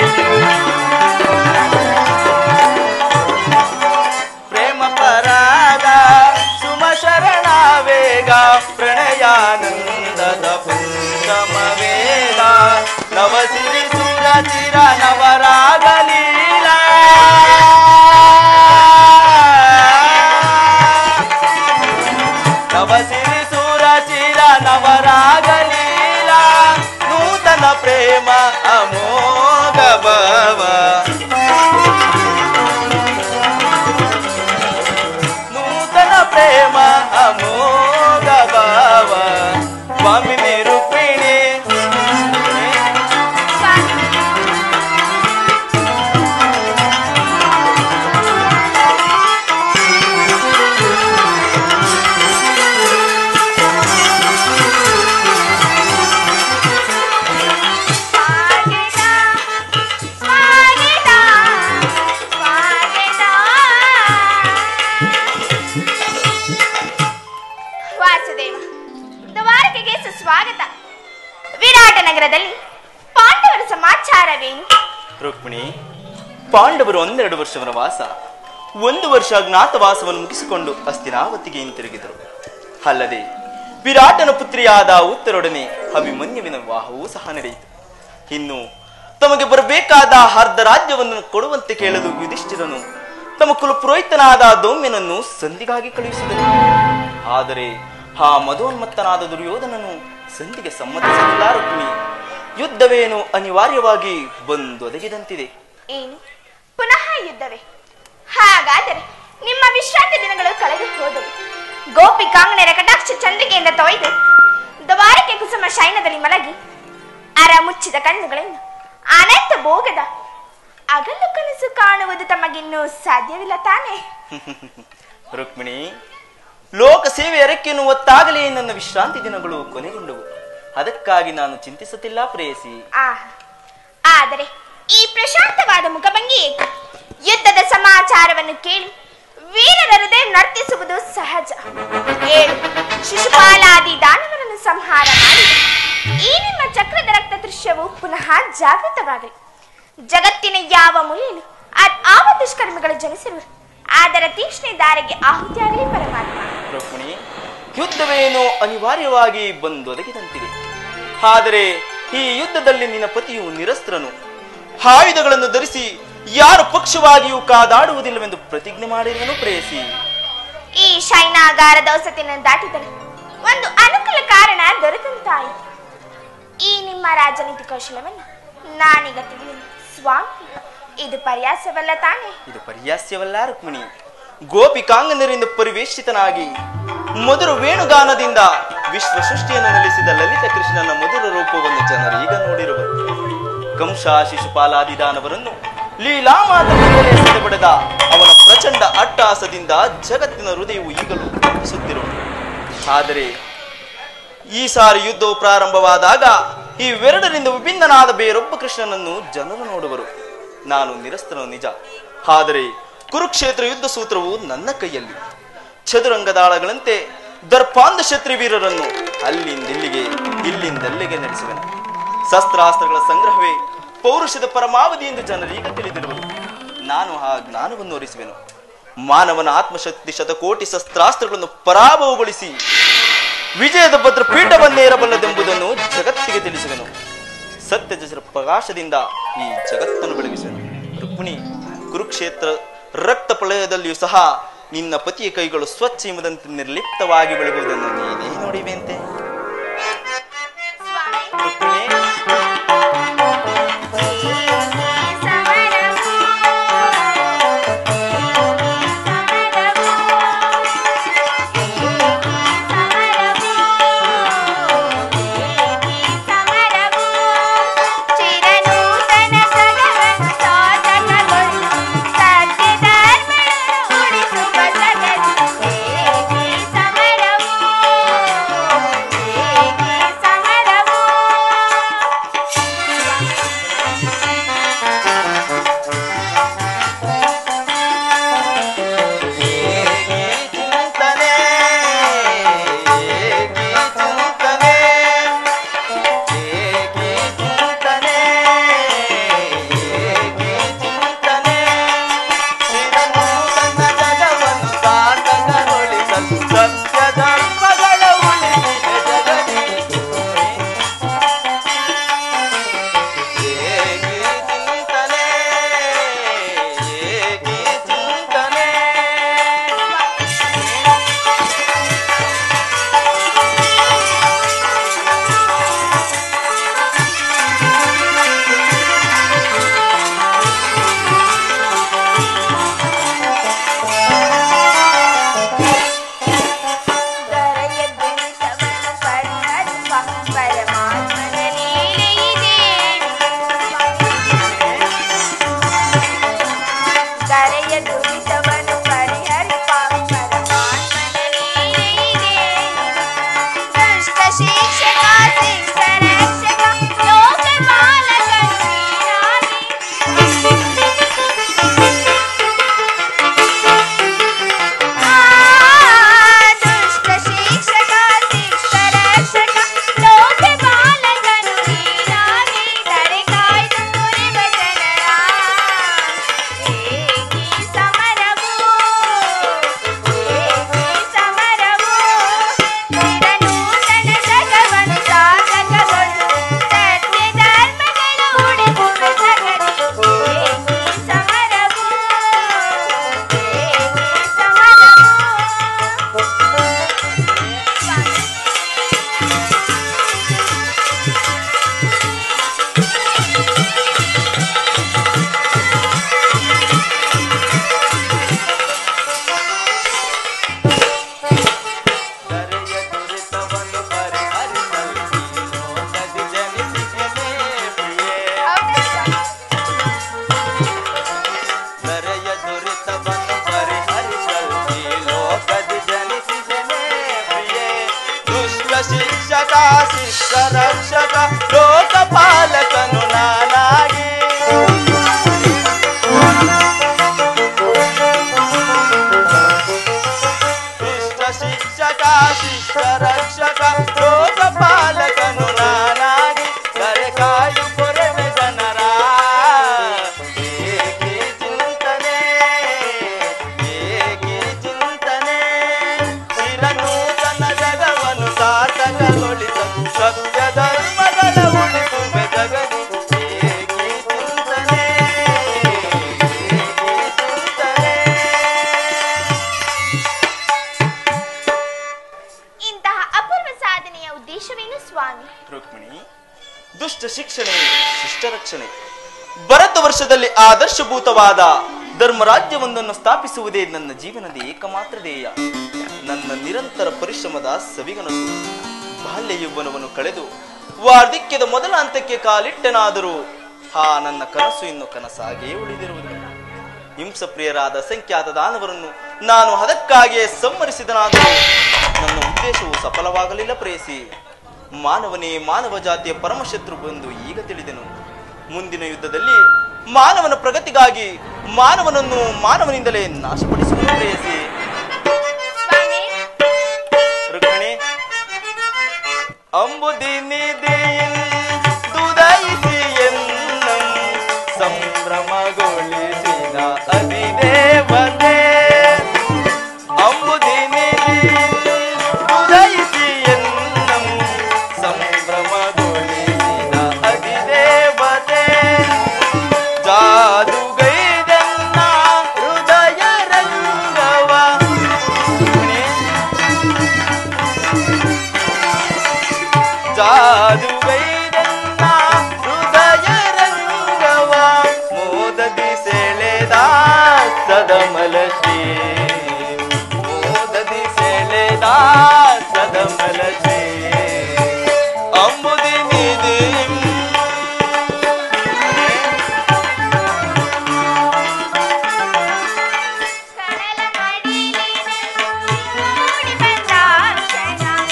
ಪ್ರೇಮ ಪರಾಗ ಸುಮ ಶರಣ ವೇಗ ಪ್ರಣಯಾನಂದದ ಪುಂಗಮ ವೇಗ ನವ ಸಿರಿ ಸುರ ಚಿರ ನವರಾಗಲೀಲ ನವ ಸಿರಿ ಸುರ ಚಿರ ನವರಾಗಲೀಲ ನೂತನ ಪ್ರೇಮ ಅಮೋಘ ಭವ ನೂತನ ಪ್ರೇಮ ಅಮೋಘ ಭಾವ ಸ್ವಾಮಿನಿ ರುಕ್ಮಿಣಿ ವಾಸುದೇವ ದ್ವಾರಕೆಗೆ ಸುಸ್ವಾಗತ ವಿರಾಟ ನಗರದಲ್ಲಿ ಪಾಂಡವರ ಸಮಾಚಾರವೇನು ರುಕ್ಮಿಣಿ ಪಾಂಡವರು ಒಂದೆರಡು ವರ್ಷವರ ವಾಸ ಒಂದು ವರ್ಷ ಅಜ್ಞಾತವಾಸವನ್ನು ಮುಗಿಸಿಕೊಂಡು ಹಸ್ತಿನಾವತಿಗೆ ಹಿಂತಿರುಗಿದರು ಅಲ್ಲದೆ ವಿರಾಟನ ಪುತ್ರಿಯಾದ ಉತ್ತರೊಡನೆ ಅಭಿಮನ್ಯುವಿನ ವಿವಾಹವೂ ಸಹ ನಡೆಯಿತು ಇನ್ನು ತಮಗೆ ಬರಬೇಕಾದ ಅರ್ಧ ರಾಜ್ಯವನ್ನು ಕೊಡುವಂತೆ ಕೇಳಲು ಯುಧಿಷ್ಠಿರನು ತಮ್ಮ ಕುಲಪುರೋಹಿತನಾದ ದೌಮ್ಯನನ್ನು ಸಂಧಿಗಾಗಿ ಕಳುಹಿಸಿದನು ಆದರೆ ಆ ಮಧೋನ್ಮತ್ತನಾದ ದುರ್ಯೋಧನನು ಸಂಧಿಗೆ ಸಮ್ಮತಿಸಲಿಲ್ಲ ರುಕ್ಮಿಣಿ ಯುದ್ಧವೇನು ಅನಿವಾರ್ಯವಾಗಿ ಬಂದೊದಗಿದಂತಿದೆ ಏನು ಪುನಃ ಯುದ್ಧವೇ ಹಾಗಾದರೆ ನಿಮ್ಮ ವಿಶ್ರಾಂತಿ ದಿನಗಳು ಕಳೆದು ಹೋದವು ಗೋಪಿಕಾಂಗಣರ ಕಟಾಕ್ಷ ಚಂದ್ರಿಕೆಯಿಂದ ತೊಯ್ದು ದ್ವಾರಕೆ ಕುಸುಮ ಶೈನದಲ್ಲಿ ಮಲಗಿ ಅರ ಮುಚ್ಚಿದ ಕಣ್ಣುಗಳಿಂದ ಅನಂತ ಭೋಗದ ಅಗಲು ಕನಸು ಕಾಣುವುದು ತಮಗಿನ್ನೂ ಸಾಧ್ಯವಿಲ್ಲ ತಾನೇ ರುಕ್ಮಿಣಿ ಲೋಕ ಸೇವೆ ಎರಕೆಯನ್ನು ಒತ್ತಾಗಲೇ ನನ್ನ ವಿಶ್ರಾಂತಿ ದಿನಗಳು ಕೊನೆಗೊಂಡವು ಅದಕ್ಕಾಗಿ ನಾನು ಚಿಂತಿಸುತ್ತಿಲ್ಲ ಪ್ರೇಯಸಿ ಆಹ್. ಆದರೆ ಈ ಪ್ರಶಾಂತವಾದ ಮುಖಭಂಗಿ ಏಕೆ? ಯುದ್ಧದ ಸಮಾಚಾರವನ್ನು ಕೇಳಿ ವೀರರ ಹೃದಯ ನರ್ತಿಸುವುದು ಸಹಜ ಏಳು ಶಿಶುಪಾಲಾದಿ ದಾನವರನ್ನು ಸಂಹಾರ ಮಾಡಿ ಈ ನಿಮ್ಮ ಚಕ್ರದ ರಕ್ತ ದೃಶ್ಯವು ಪುನಃ ಜಾಗೃತವಾಗಲಿ ಜಗತ್ತಿನ ಯಾವ ಮೂಲೆಯಲ್ಲೂ ಆ- ಆವ ದುಷ್ಕರ್ಮಿಗಳು ಜನಿಸಿರುವರು ಅದರ ತೀಕ್ಷ್ಣ ದಾರಿಗೆ ಆಹುತಿಯಾಗಲಿ ಪರಮಾತ್ಮ ರುಕ್ಮಿಣಿ ಯುದ್ಧವೇನೋ ಅನಿವಾರ್ಯವಾಗಿ ಬಂದೊದಗಿದಂತಿದೆ ಆದರೆ ಈ ಯುದ್ಧದಲ್ಲಿ ನಿನ್ನ ಪತಿಯು ನಿರಸ್ತ್ರನು ಆಯುಧಗಳನ್ನು ಧರಿಸಿ ಯಾರು ಪಕ್ಷವಾಗಿಯೂ ಕಾದಾಡುವುದಿಲ್ಲವೆಂದು ಪ್ರತಿಜ್ಞೆ ಮಾಡಿರುವನು ಪ್ರೇಯಸಿ ಈ ಶೈನಾಗಾರ ದೌಸತಿನ ದಾಟಿದರೆ ಒಂದು ಅನುಕೂಲ ಕಾರಣ ದೊರೆತಂತಾಯಿತು ಈ ನಿಮ್ಮ ರಾಜನೀತಿ ಕೌಶಲವನ್ನು ನಾನೀಗ ತಿಳಿಯಲು ಸ್ವಾಮಿ ಇದು ಪರ್ಯಾಸವಲ್ಲ ತಾನೇ ಇದು ಪರ್ಯಾಸ್ಯವಲ್ಲ ರುಕ್ಮಿಣಿ ಗೋಪಿಕಾಂಗನರಿಂದ ಪರಿವೇಷಿತನಾಗಿ ಮಧುರ ವೇಣುಗಾನದಿಂದ ವಿಶ್ವ ಸೃಷ್ಟಿಯನ್ನು ನೆಲೆಸಿದ ಲಲಿತ ಕೃಷ್ಣನ ಮಧುರ ರೂಪವನ್ನು ಜನರು ಈಗ ನೋಡಿರುವರು ಕಂಸ ಶಿಶುಪಾಲಾದಿದಾನವರನ್ನು ಲೀಲಾ ಮಾತರಿಂದಲೇ ಸೆಳೆಬಡೆದ ಅವನ ಪ್ರಚಂಡ ಅಟ್ಟಹಾಸದಿಂದ ಜಗತ್ತಿನ ಹೃದಯವು ಈಗಲೂ ಕಂಪಿಸುತ್ತಿರುವುದು ಆದರೆ ಈ ಸಾರಿ ಯುದ್ಧವು ಪ್ರಾರಂಭವಾದಾಗ ಈ ವೆರಡರಿಂದ ವಿಭಿನ್ನನಾದ ಬೇರೊಬ್ಬ ಕೃಷ್ಣನನ್ನು ಜನರು ನೋಡುವರು ನಾನು ನಿರಸ್ತನು ನಿಜ ಆದರೆ ಕುರುಕ್ಷೇತ್ರ ಯುದ್ಧ ಸೂತ್ರವು ನನ್ನ ಕೈಯಲ್ಲಿ ಚದುರಂಗದಾಳಗಳಂತೆ ದರ್ಪಾಂಧ ವೀರರನ್ನು ಅಲ್ಲಿಂದಿಲ್ಲಿಗೆ ಇಲ್ಲಿಂದಲ್ಲಿಗೆ ನಡೆಸುವೆನು ಶಸ್ತ್ರಾಸ್ತ್ರಗಳ ಸಂಗ್ರಹವೇ ಪೌರುಷದ ಪರಮಾವಧಿ ಎಂದು ಜನರೀಗ ತಿಳಿದಿರುವರು ನಾನು ಆ ಜ್ಞಾನವನ್ನು ಒರಿಸುವೆನು ಮಾನವನ ಆತ್ಮಶಕ್ತಿ ಶತಕೋಟಿ ಶಸ್ತ್ರಾಸ್ತ್ರಗಳನ್ನು ಪರಾಭವಗೊಳಿಸಿ ವಿಜಯದ ಭದ್ರ ಪೀಠವನ್ನೇರಬಲ್ಲದೆಂಬುದನ್ನು ಜಗತ್ತಿಗೆ ತಿಳಿಸುವೆನು ಸತ್ಯಜರ ಪ್ರಕಾಶದಿಂದ ಈ ಜಗತ್ತನ್ನು ಬೆಳಗಿಸುವೆನು ರುಕ್ಮಿಣಿ ಕುರುಕ್ಷೇತ್ರ ರಕ್ತ ಪ್ರಳಯದಲ್ಲಿಯೂ ಸಹ ನಿನ್ನ ಪತಿಯ ಕೈಗಳು ಸ್ವಚ್ಛ ಎಂಬುದಂತೆ ನಿರ್ಲಿಪ್ತವಾಗಿ ಬೆಳಗುವುದನ್ನು ನೀನೇ ನೋಡಿವೆಂತೆ ರುಕ್ಮಿಣಿ ಚಿಂತನೆ ಏಕಿ ಚಿಂತನೆ ಏಕಿ ಚಿಂತನೆ ಏಕಿ ಚಿಂತನೆ ಚಿರನೂತನ ಜಗವನ್ನು ಸಾರ್ಥಕಗೊಳಿಸಲು ಸತ್ಯ ಧರ್ಮಗಳ ಉಳಿಸಿದೆ ಜಗದಿ ಏಕಿ ಚಿಂತನೆ ಏಕಿ ಚಿಂತನೆ ಪರಮಾತ್ಮನ ಲೀಲೆ ಇದೇನು ಕರೆಯ ದುರಿತವನ್ನು ಪರಿಹರಿಪ ಪರಮಾತ್ಮನ ಲೀಲೆ ಇದೇನು ದುಷ್ಟ ಶಿಕ್ಷಕ ಶಿಷ್ಟ ರಕ್ಷಕ ಲೋಕ ಬಾಲಕನು ನೀನಾಗಿ ದುಷ್ಟ ಶಿಕ್ಷಕ ಶಿಷ್ಟ ರಕ್ಷಕ ಲೋಕ ಬಾಲಕನು ನೀನಾಗಿ ತಡೆ ಕಾಯ್ದು ಮುರಿವ ಜನರ ಏಕಿ ಸಮರವು ಏಕಿ ಸಮರವು ಚಿರನೂತನ ಜಗವನ್ನು ಸಾಧಕಗಳು ಸತ್ಯ ಧರ್ಮಗಳು ಉಳಿಸುವ ಜಗದಿ ಏಕಿ ಸಮರವು ಏಕಿ ಸಮರವು ಕರೆಯ ದುರಿತವನ್ನು ಪರಿಹರಿಸಲು ಈ ಲೋಕದಿ ಜನಿಸಿದೆನೇ ಪ್ರಿಯೆ. ಕರೆಯ ದುರಿತವನ್ನು ಪರಿಹರಿಸಲು ಈ ಲೋಕದಿ ಜನಿಸಿದೆನೇ ಪ್ರಿಯೆ. ದುಷ್ಟ ಶಿಕ್ಷಕ ಶಿಷ್ಟ ರಕ್ಷಕ ಲೋಕಪಾಲಕನು ನಾನಾಗಿ ದುಷ್ಟ ಶಿಕ್ಷಕ ಶಿಷ್ಟ ರಕ್ಷಕ ಲೋಕಪಾಲಕನು ನಾನಾಗಿ ಕರೆ ಕಾಯು ಕೊರೆವೆ ಜನರ ಏಕಿ ಚಿಂತನೆ ಏಕಿ ಚಿಂತನೆ ಚಿರನೂತನ ಜಗವನ್ನು ಸಾರ್ಥಕಗೊಳಿಸಲು ಸತ್ಯ ಧರ್ಮಗಳ ಉಳಿಸುವೆ ಜಗದಿ ರಕ್ಷಣೆ ಭರತ ವರ್ಷದಲ್ಲಿ ಆದರ್ಶಭೂತವಾದ ಧರ್ಮರಾಜ್ಯವೊಂದನ್ನು ಸ್ಥಾಪಿಸುವುದೇ ನನ್ನ ಜೀವನದ ಏಕಮಾತ್ರ ಧ್ಯೇಯ ನನ್ನ ನಿರಂತರ ಪರಿಶ್ರಮದ ಸವಿಗನಸು ಬಾಲ್ಯ ಯೌವನವನ್ನು ಕಳೆದು ವಾರ್ಧಕ್ಯದ ಮೊದಲ ಹಂತಕ್ಕೆ ಕಾಲಿಟ್ಟನಾದರೂ ಆ ನನ್ನ ಕನಸು ಇನ್ನು ಕನಸಾಗಿಯೇ ಉಳಿದಿರುವುದು ಹಿಂಸಪ್ರಿಯರಾದ ಸಂಖ್ಯಾತ ದಾನವರನ್ನು ನಾನು ಅದಕ್ಕಾಗಿಯೇ ಸಂಹರಿಸಿದನಾದರೂ ನನ್ನ ಉದ್ದೇಶವು ಸಫಲವಾಗಲಿಲ್ಲ ಪ್ರೇಯಸಿ ಮಾನವನೇ ಮಾನವ ಜಾತಿಯ ಪರಮಶತ್ರು ಬಂದು ಈಗ ತಿಳಿದೆನು ಮುಂದಿನ ಯುದ್ಧದಲ್ಲಿ ಮಾನವನ ಪ್ರಗತಿಗಾಗಿ ಮಾನವನನ್ನು ಮಾನವನಿಂದಲೇ ನಾಶಪಡಿಸುವುದು ಪ್ರೇಯಸಿ ಸ್ವಾಮಿ ರುಕ್ಮಿಣಿ ಅಂಬುದಿನಿದೆಯಿನ್ ದುದಯಿಸಿ ಎನ್ನಂ ಸಂಭ್ರಮಗೊಳಿಸಿದ ಅಧಿದೇವತೆ ಅಂಬುದಿನಿದೆಯಿನ್ ದುದಯಿಸಿ ಎನ್ನಂ ಸಂಭ್ರಮಗೊಳಿಸಿದ ಅಧಿದೇವತೆ ಜಾದುಗೈದನ್ನ ಹೃದಯ ರಂಗವ ರುಕ್ಮಿಣಿ ಜಾದುಗೈದನ್ನ ಹೃದಯ ರಂಗವ ಮೋದದಿ ಸೆಳೆದ ಸದಮಲಶಿ ಮೋದದಿ ಸೆಳೆದ ಸದಮಲಶಿ ಅಂಬುದಿ ನಿಧಿ ಕಡಲ ಮಡಿಲಿನ ಮೂಡಿ ಬಂದ ಕ್ಷಣ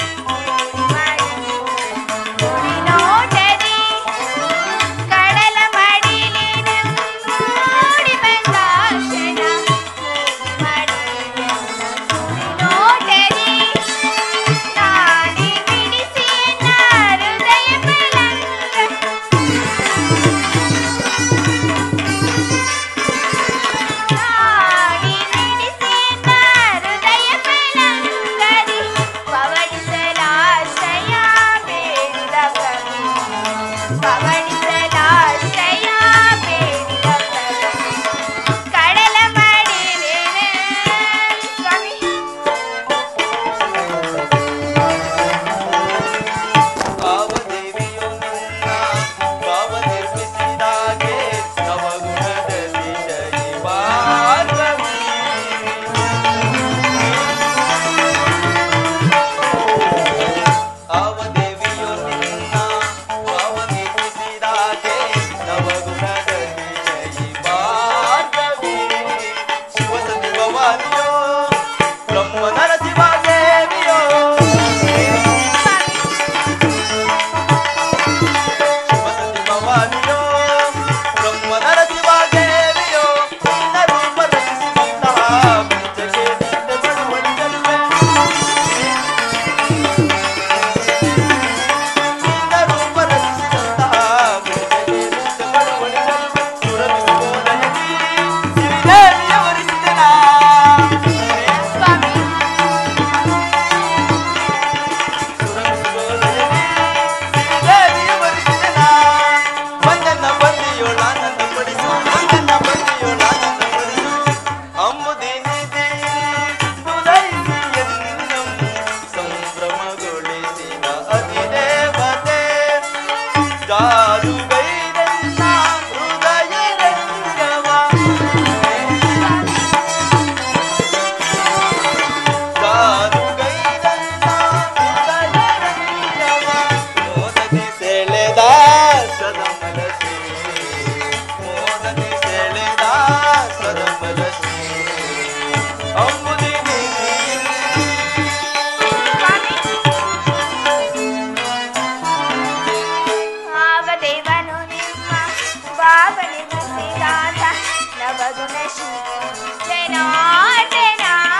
ಮೂಡಿ ನೋಟದಿ ಕಡಲ ಮಡಿಲಿನ ಮೂಡಿ ಬಂದ ಕ್ಷಣ ಮಡಿಲಿನ ನೋಟದಿ ನಾಡಿ ಬಿಡಿಸಿ ಹೃದಯ ಪಲಂಗ ನಾಡಿ ಬಿಡಿಸಿ ಹೃದಯ ಪಲಂಗದಿ ಪವಡಿಸಲಾಶ್ರಯ ಬೇಡಿದ ಕವಿ ಪವಡಿಸಲಾಶ್ರಯ ಬೇಡಿದ ಕವಿ ಕಡಲ ಮಡಿಲೇನೆ ಸ್ವಾಮಿ ಭಾವದೇವಿಯು ನನ್ನ ಭಾವ ನಿರ್ಮಿಸಿದಾಗೆ ನವಗುಣದಲ್ಲಿ ಶೈವಾರ್ಗವಿ ಭಾವದೇವಿಯು ನಿನ್ನ ಭಾವ ನಿರ್ಮಿಸಿದಾಗೆ ನವಗುಣದಲ್ಲಿ ಶೈವಾರ್ಗವಿ ಶಿವಸತಿ ಭವಾನಿಯೋ ಬ್ರಹ್ಮ ನರಸಿಂಹ ದೇವಿಯೋ ಶಿವಸತಿ ಭವಾನಿಯೋ ಬ್ರಹ್ಮ ನರಸಿಂಹ ದೇವಿಯೋ ನಿನ್ನ ರೂಪ ರಚಿಸಿದಂತಹ ಪಂಚಕೆ ನಿಂದೆ ಬಳುವಳಿಯಲ್ವೇ ನಿನ್ನ ರೂಪ ರಚಿಸಿದಂತಹ ಪಂಚಕೆ ನಿಂದೆ ಬಳುವಳಿಯಲ್ವೇ ಸುರವಿಸುವುದಯದಿ ಸಿರಿದೇವಿಯ ವರಿಸಿದೆನಾ ಸ್ವಾಮಿ ಜಾರುಗೈದನ್ನ ಹೃದಯ ರಂಗವ ಜಾರುಗೈದನ್ನ ಹೃದಯ ರಂಗವ ಮೋದದಿ ಸೆಳೆದ ಸದಮಲಸಿ ಮೋದದಿ ಸೆಳೆದ ಸದಮಲಸಿ ಅಂಬುದಿ ಆವದೇವನು ನಿಮ್ಮ ಬಾಬಲಿ ಬಸಿದಾತ ನವಗುಣ ಶ್ರೀ ಜನಾರ್ದನ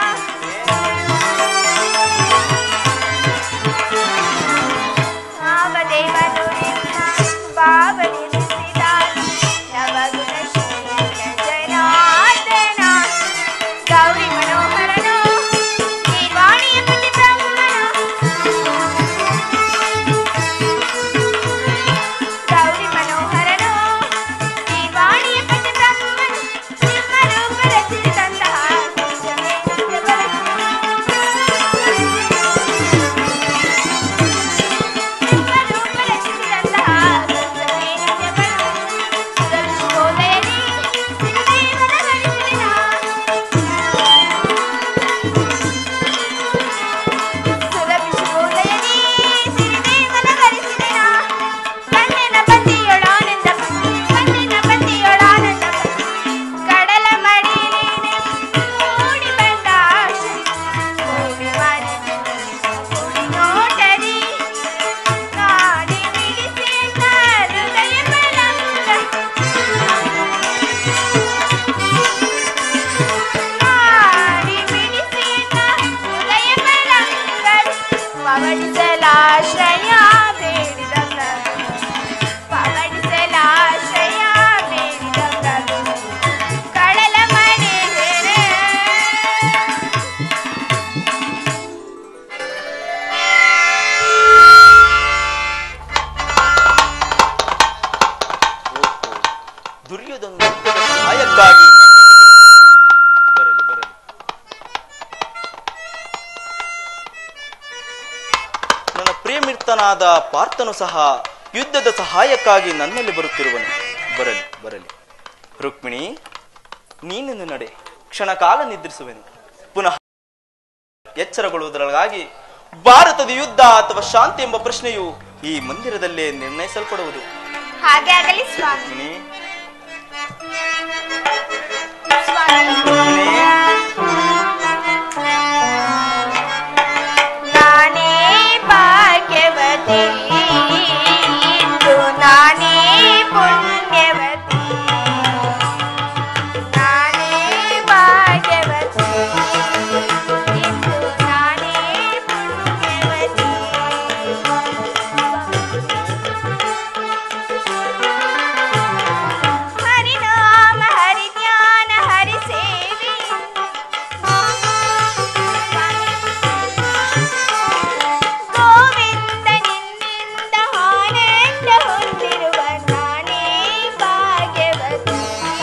ಆವದೇವನು ನಿಮ್ಮ ಬಾಬಲಿ ಬಸಿದಾತ ನವಗುಣ ಶ್ರೀ ಜನಾರ್ದನ ಗೌರಿ ಮನೋಹರನು ನಿರ್ವಾಣಿಯ ಪತಿ ಬ್ರಹ್ಮನು ಗೌರಿ ಮನೋಹರನು ದಿವಾಣಿಯ ಪತಿ ಬ್ರಹ್ಮನು ನಿಮ್ಮ ರೂಪ ಯುದ್ಧದ ಸಹಾಯಕ್ಕಾಗಿ ನನ್ನಲ್ಲಿ ಬರುತ್ತಿರುವನು. ಬರಲಿ ಬರಲಿ ನನ್ನ ಪ್ರೇಮಿರ್ತನಾದ ಪಾರ್ಥನು ಸಹ ಯುದ್ಧದ ಸಹಾಯಕ್ಕಾಗಿ ನನ್ನಲ್ಲಿ ಬರುತ್ತಿರುವನು ಬರಲಿ ಬರಲಿ ರುಕ್ಮಿಣಿ ನೀನಿನ್ನು ನಡೆ ಕ್ಷಣಕಾಲ ನಿದ್ರಿಸುವೆನು ಪುನಃ ಎಚ್ಚರಗೊಳ್ಳುವುದರೊಳಗಾಗಿ ಭಾರತದ ಯುದ್ಧ ಅಥವಾ ಶಾಂತಿ ಎಂಬ ಪ್ರಶ್ನೆಯು ಈ ಮಂದಿರದಲ್ಲೇ ನಿರ್ಣಯಿಸಲ್ಪಡುವುದು ಹಾಗೆ ಆಗಲಿ ಸ್ವಾಮಿ ರುಕ್ಮಿಣಿ ಸ್ವಾಮಿ ರುಕ್ಮಿಣಿ ನಾನೇ ಭಾಗ್ಯವತಿ ಇಂದು ನಾನೇ ಪುಣ್ಯವತಿ ನಾನೇ ಭಾಗ್ಯವತಿ ಇಂದು ನಾನೇ ಪುಣ್ಯವತಿ ಹರಿನಾಮ ಹರಿಜ್ಞಾನ ಹರಿ ಸೇವೆ ಗೋವಿಂದ ನಿನ್ನಿಂದ ಆನಂದ ಹೊಂದಿರುವ ನಾನೇ ಭಾಗ್ಯವತಿ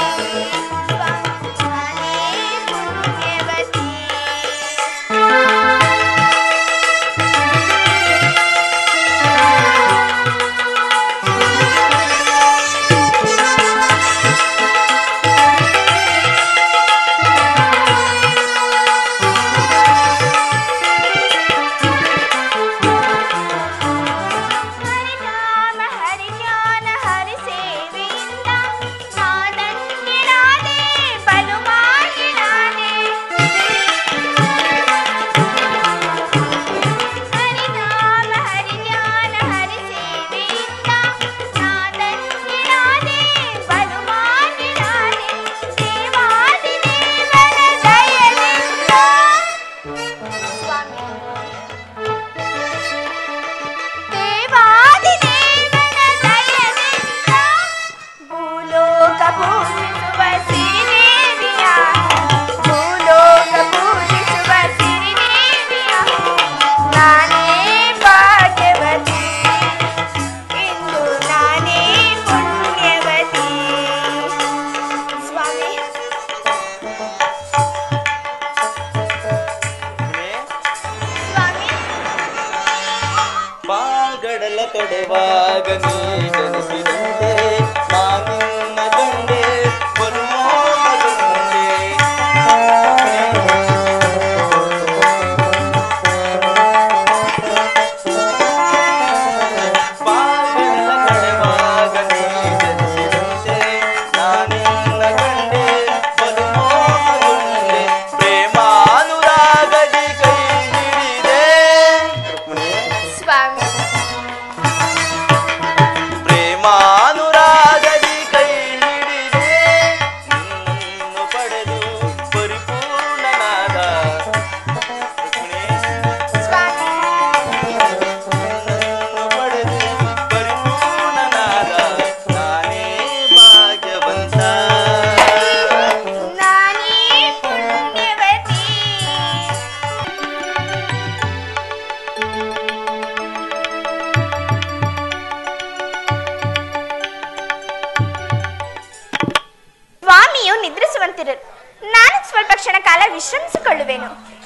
ನಾನೇ ಪುಣ್ಯವತಿ ಹರಿನಾಮ ಹರಿಜ್ಞಾನ ಹರಿ ಸೇವೆಯಿಂದ ನಾದಂಗಿರಾದೆ ಬಲು ಮಾಡಿರಾದೆ ಹರಿನಾಮ ಹರಿಜ್ಞಾನ ಹರಿ ಸೇವೆಯಿಂದ ನಾದಂಗಿರಾದೆ ಬಲು ಮಾಡಿರಾದೆ ದೇವಾದಿ ದೇವರ ದಯದಿಂದ ಸ್ವಾಮಿ ದೇವಾದಿ ದೇವನ ದಯದಿಂದ ಭೂಲೋಕ ಪೂಜಿಸುವ ಸಿರಿದೇವಿಯ ಭೂಲೋಕ ಪೂಜಿಸುವ ಸಿರಿದೇವಿಯ ನಾನೇ ಭಾಗ್ಯವತಿ ಇಂದು ನಾನೇ ಪುಣ್ಯವತಿ ಸ್ವಾಮಿ ರುಕ್ಮಿಣಿ ಸ್ವಾಮಿ ಬಾಗಡಲ ತೊಡೆವಾಗ ನೀ ಜನಿಸಿದಂತೆ ನಾನಿನ್ನ ಕಂಡೆ ಬರುವಾಗಲೇ. ಬಾಗಡಲ ತೊಡೆವಾಗ ನೀ ಜನಿಸಿದಂತೆ ನಾನಿನ್ನ ಕಂಡೆ ಬರುವಾಗಲೇ. ಪ್ರೇಮಾನುರಾಗದಿ ಕೈ ಹಿಡಿದೆ ರುಕ್ಮಿಣಿ ಸ್ವಾಮಿ ಪ್ರೇಮಾನುರಾಗದಿ ಕೈ ಹಿಡಿದೆ ನಿನ್ನನ್ನು ಪಡೆದು ಪರಿಪೂರ್ಣನಾದ ರುಕ್ಮಿಣಿ, ಸ್ವಾಮಿ ನಿನ್ನನ್ನು ಪಡೆದು ಪರಿಪೂರ್ಣನಾದ ನಾನೇ ಭಾಗ್ಯವಂತ ನಾನೇ ಪುಣ್ಯವತಿ ಸ್ವಾಮಿಯು ನಿದ್ರಿಸುವಂತಿರರು ನಾನು ಸ್ವಲ್ಪ ಕ್ಷಣ ಕಾಲ ವಿಶ್ರಮಿಸಿಕೊಳ್ಳುವೆನು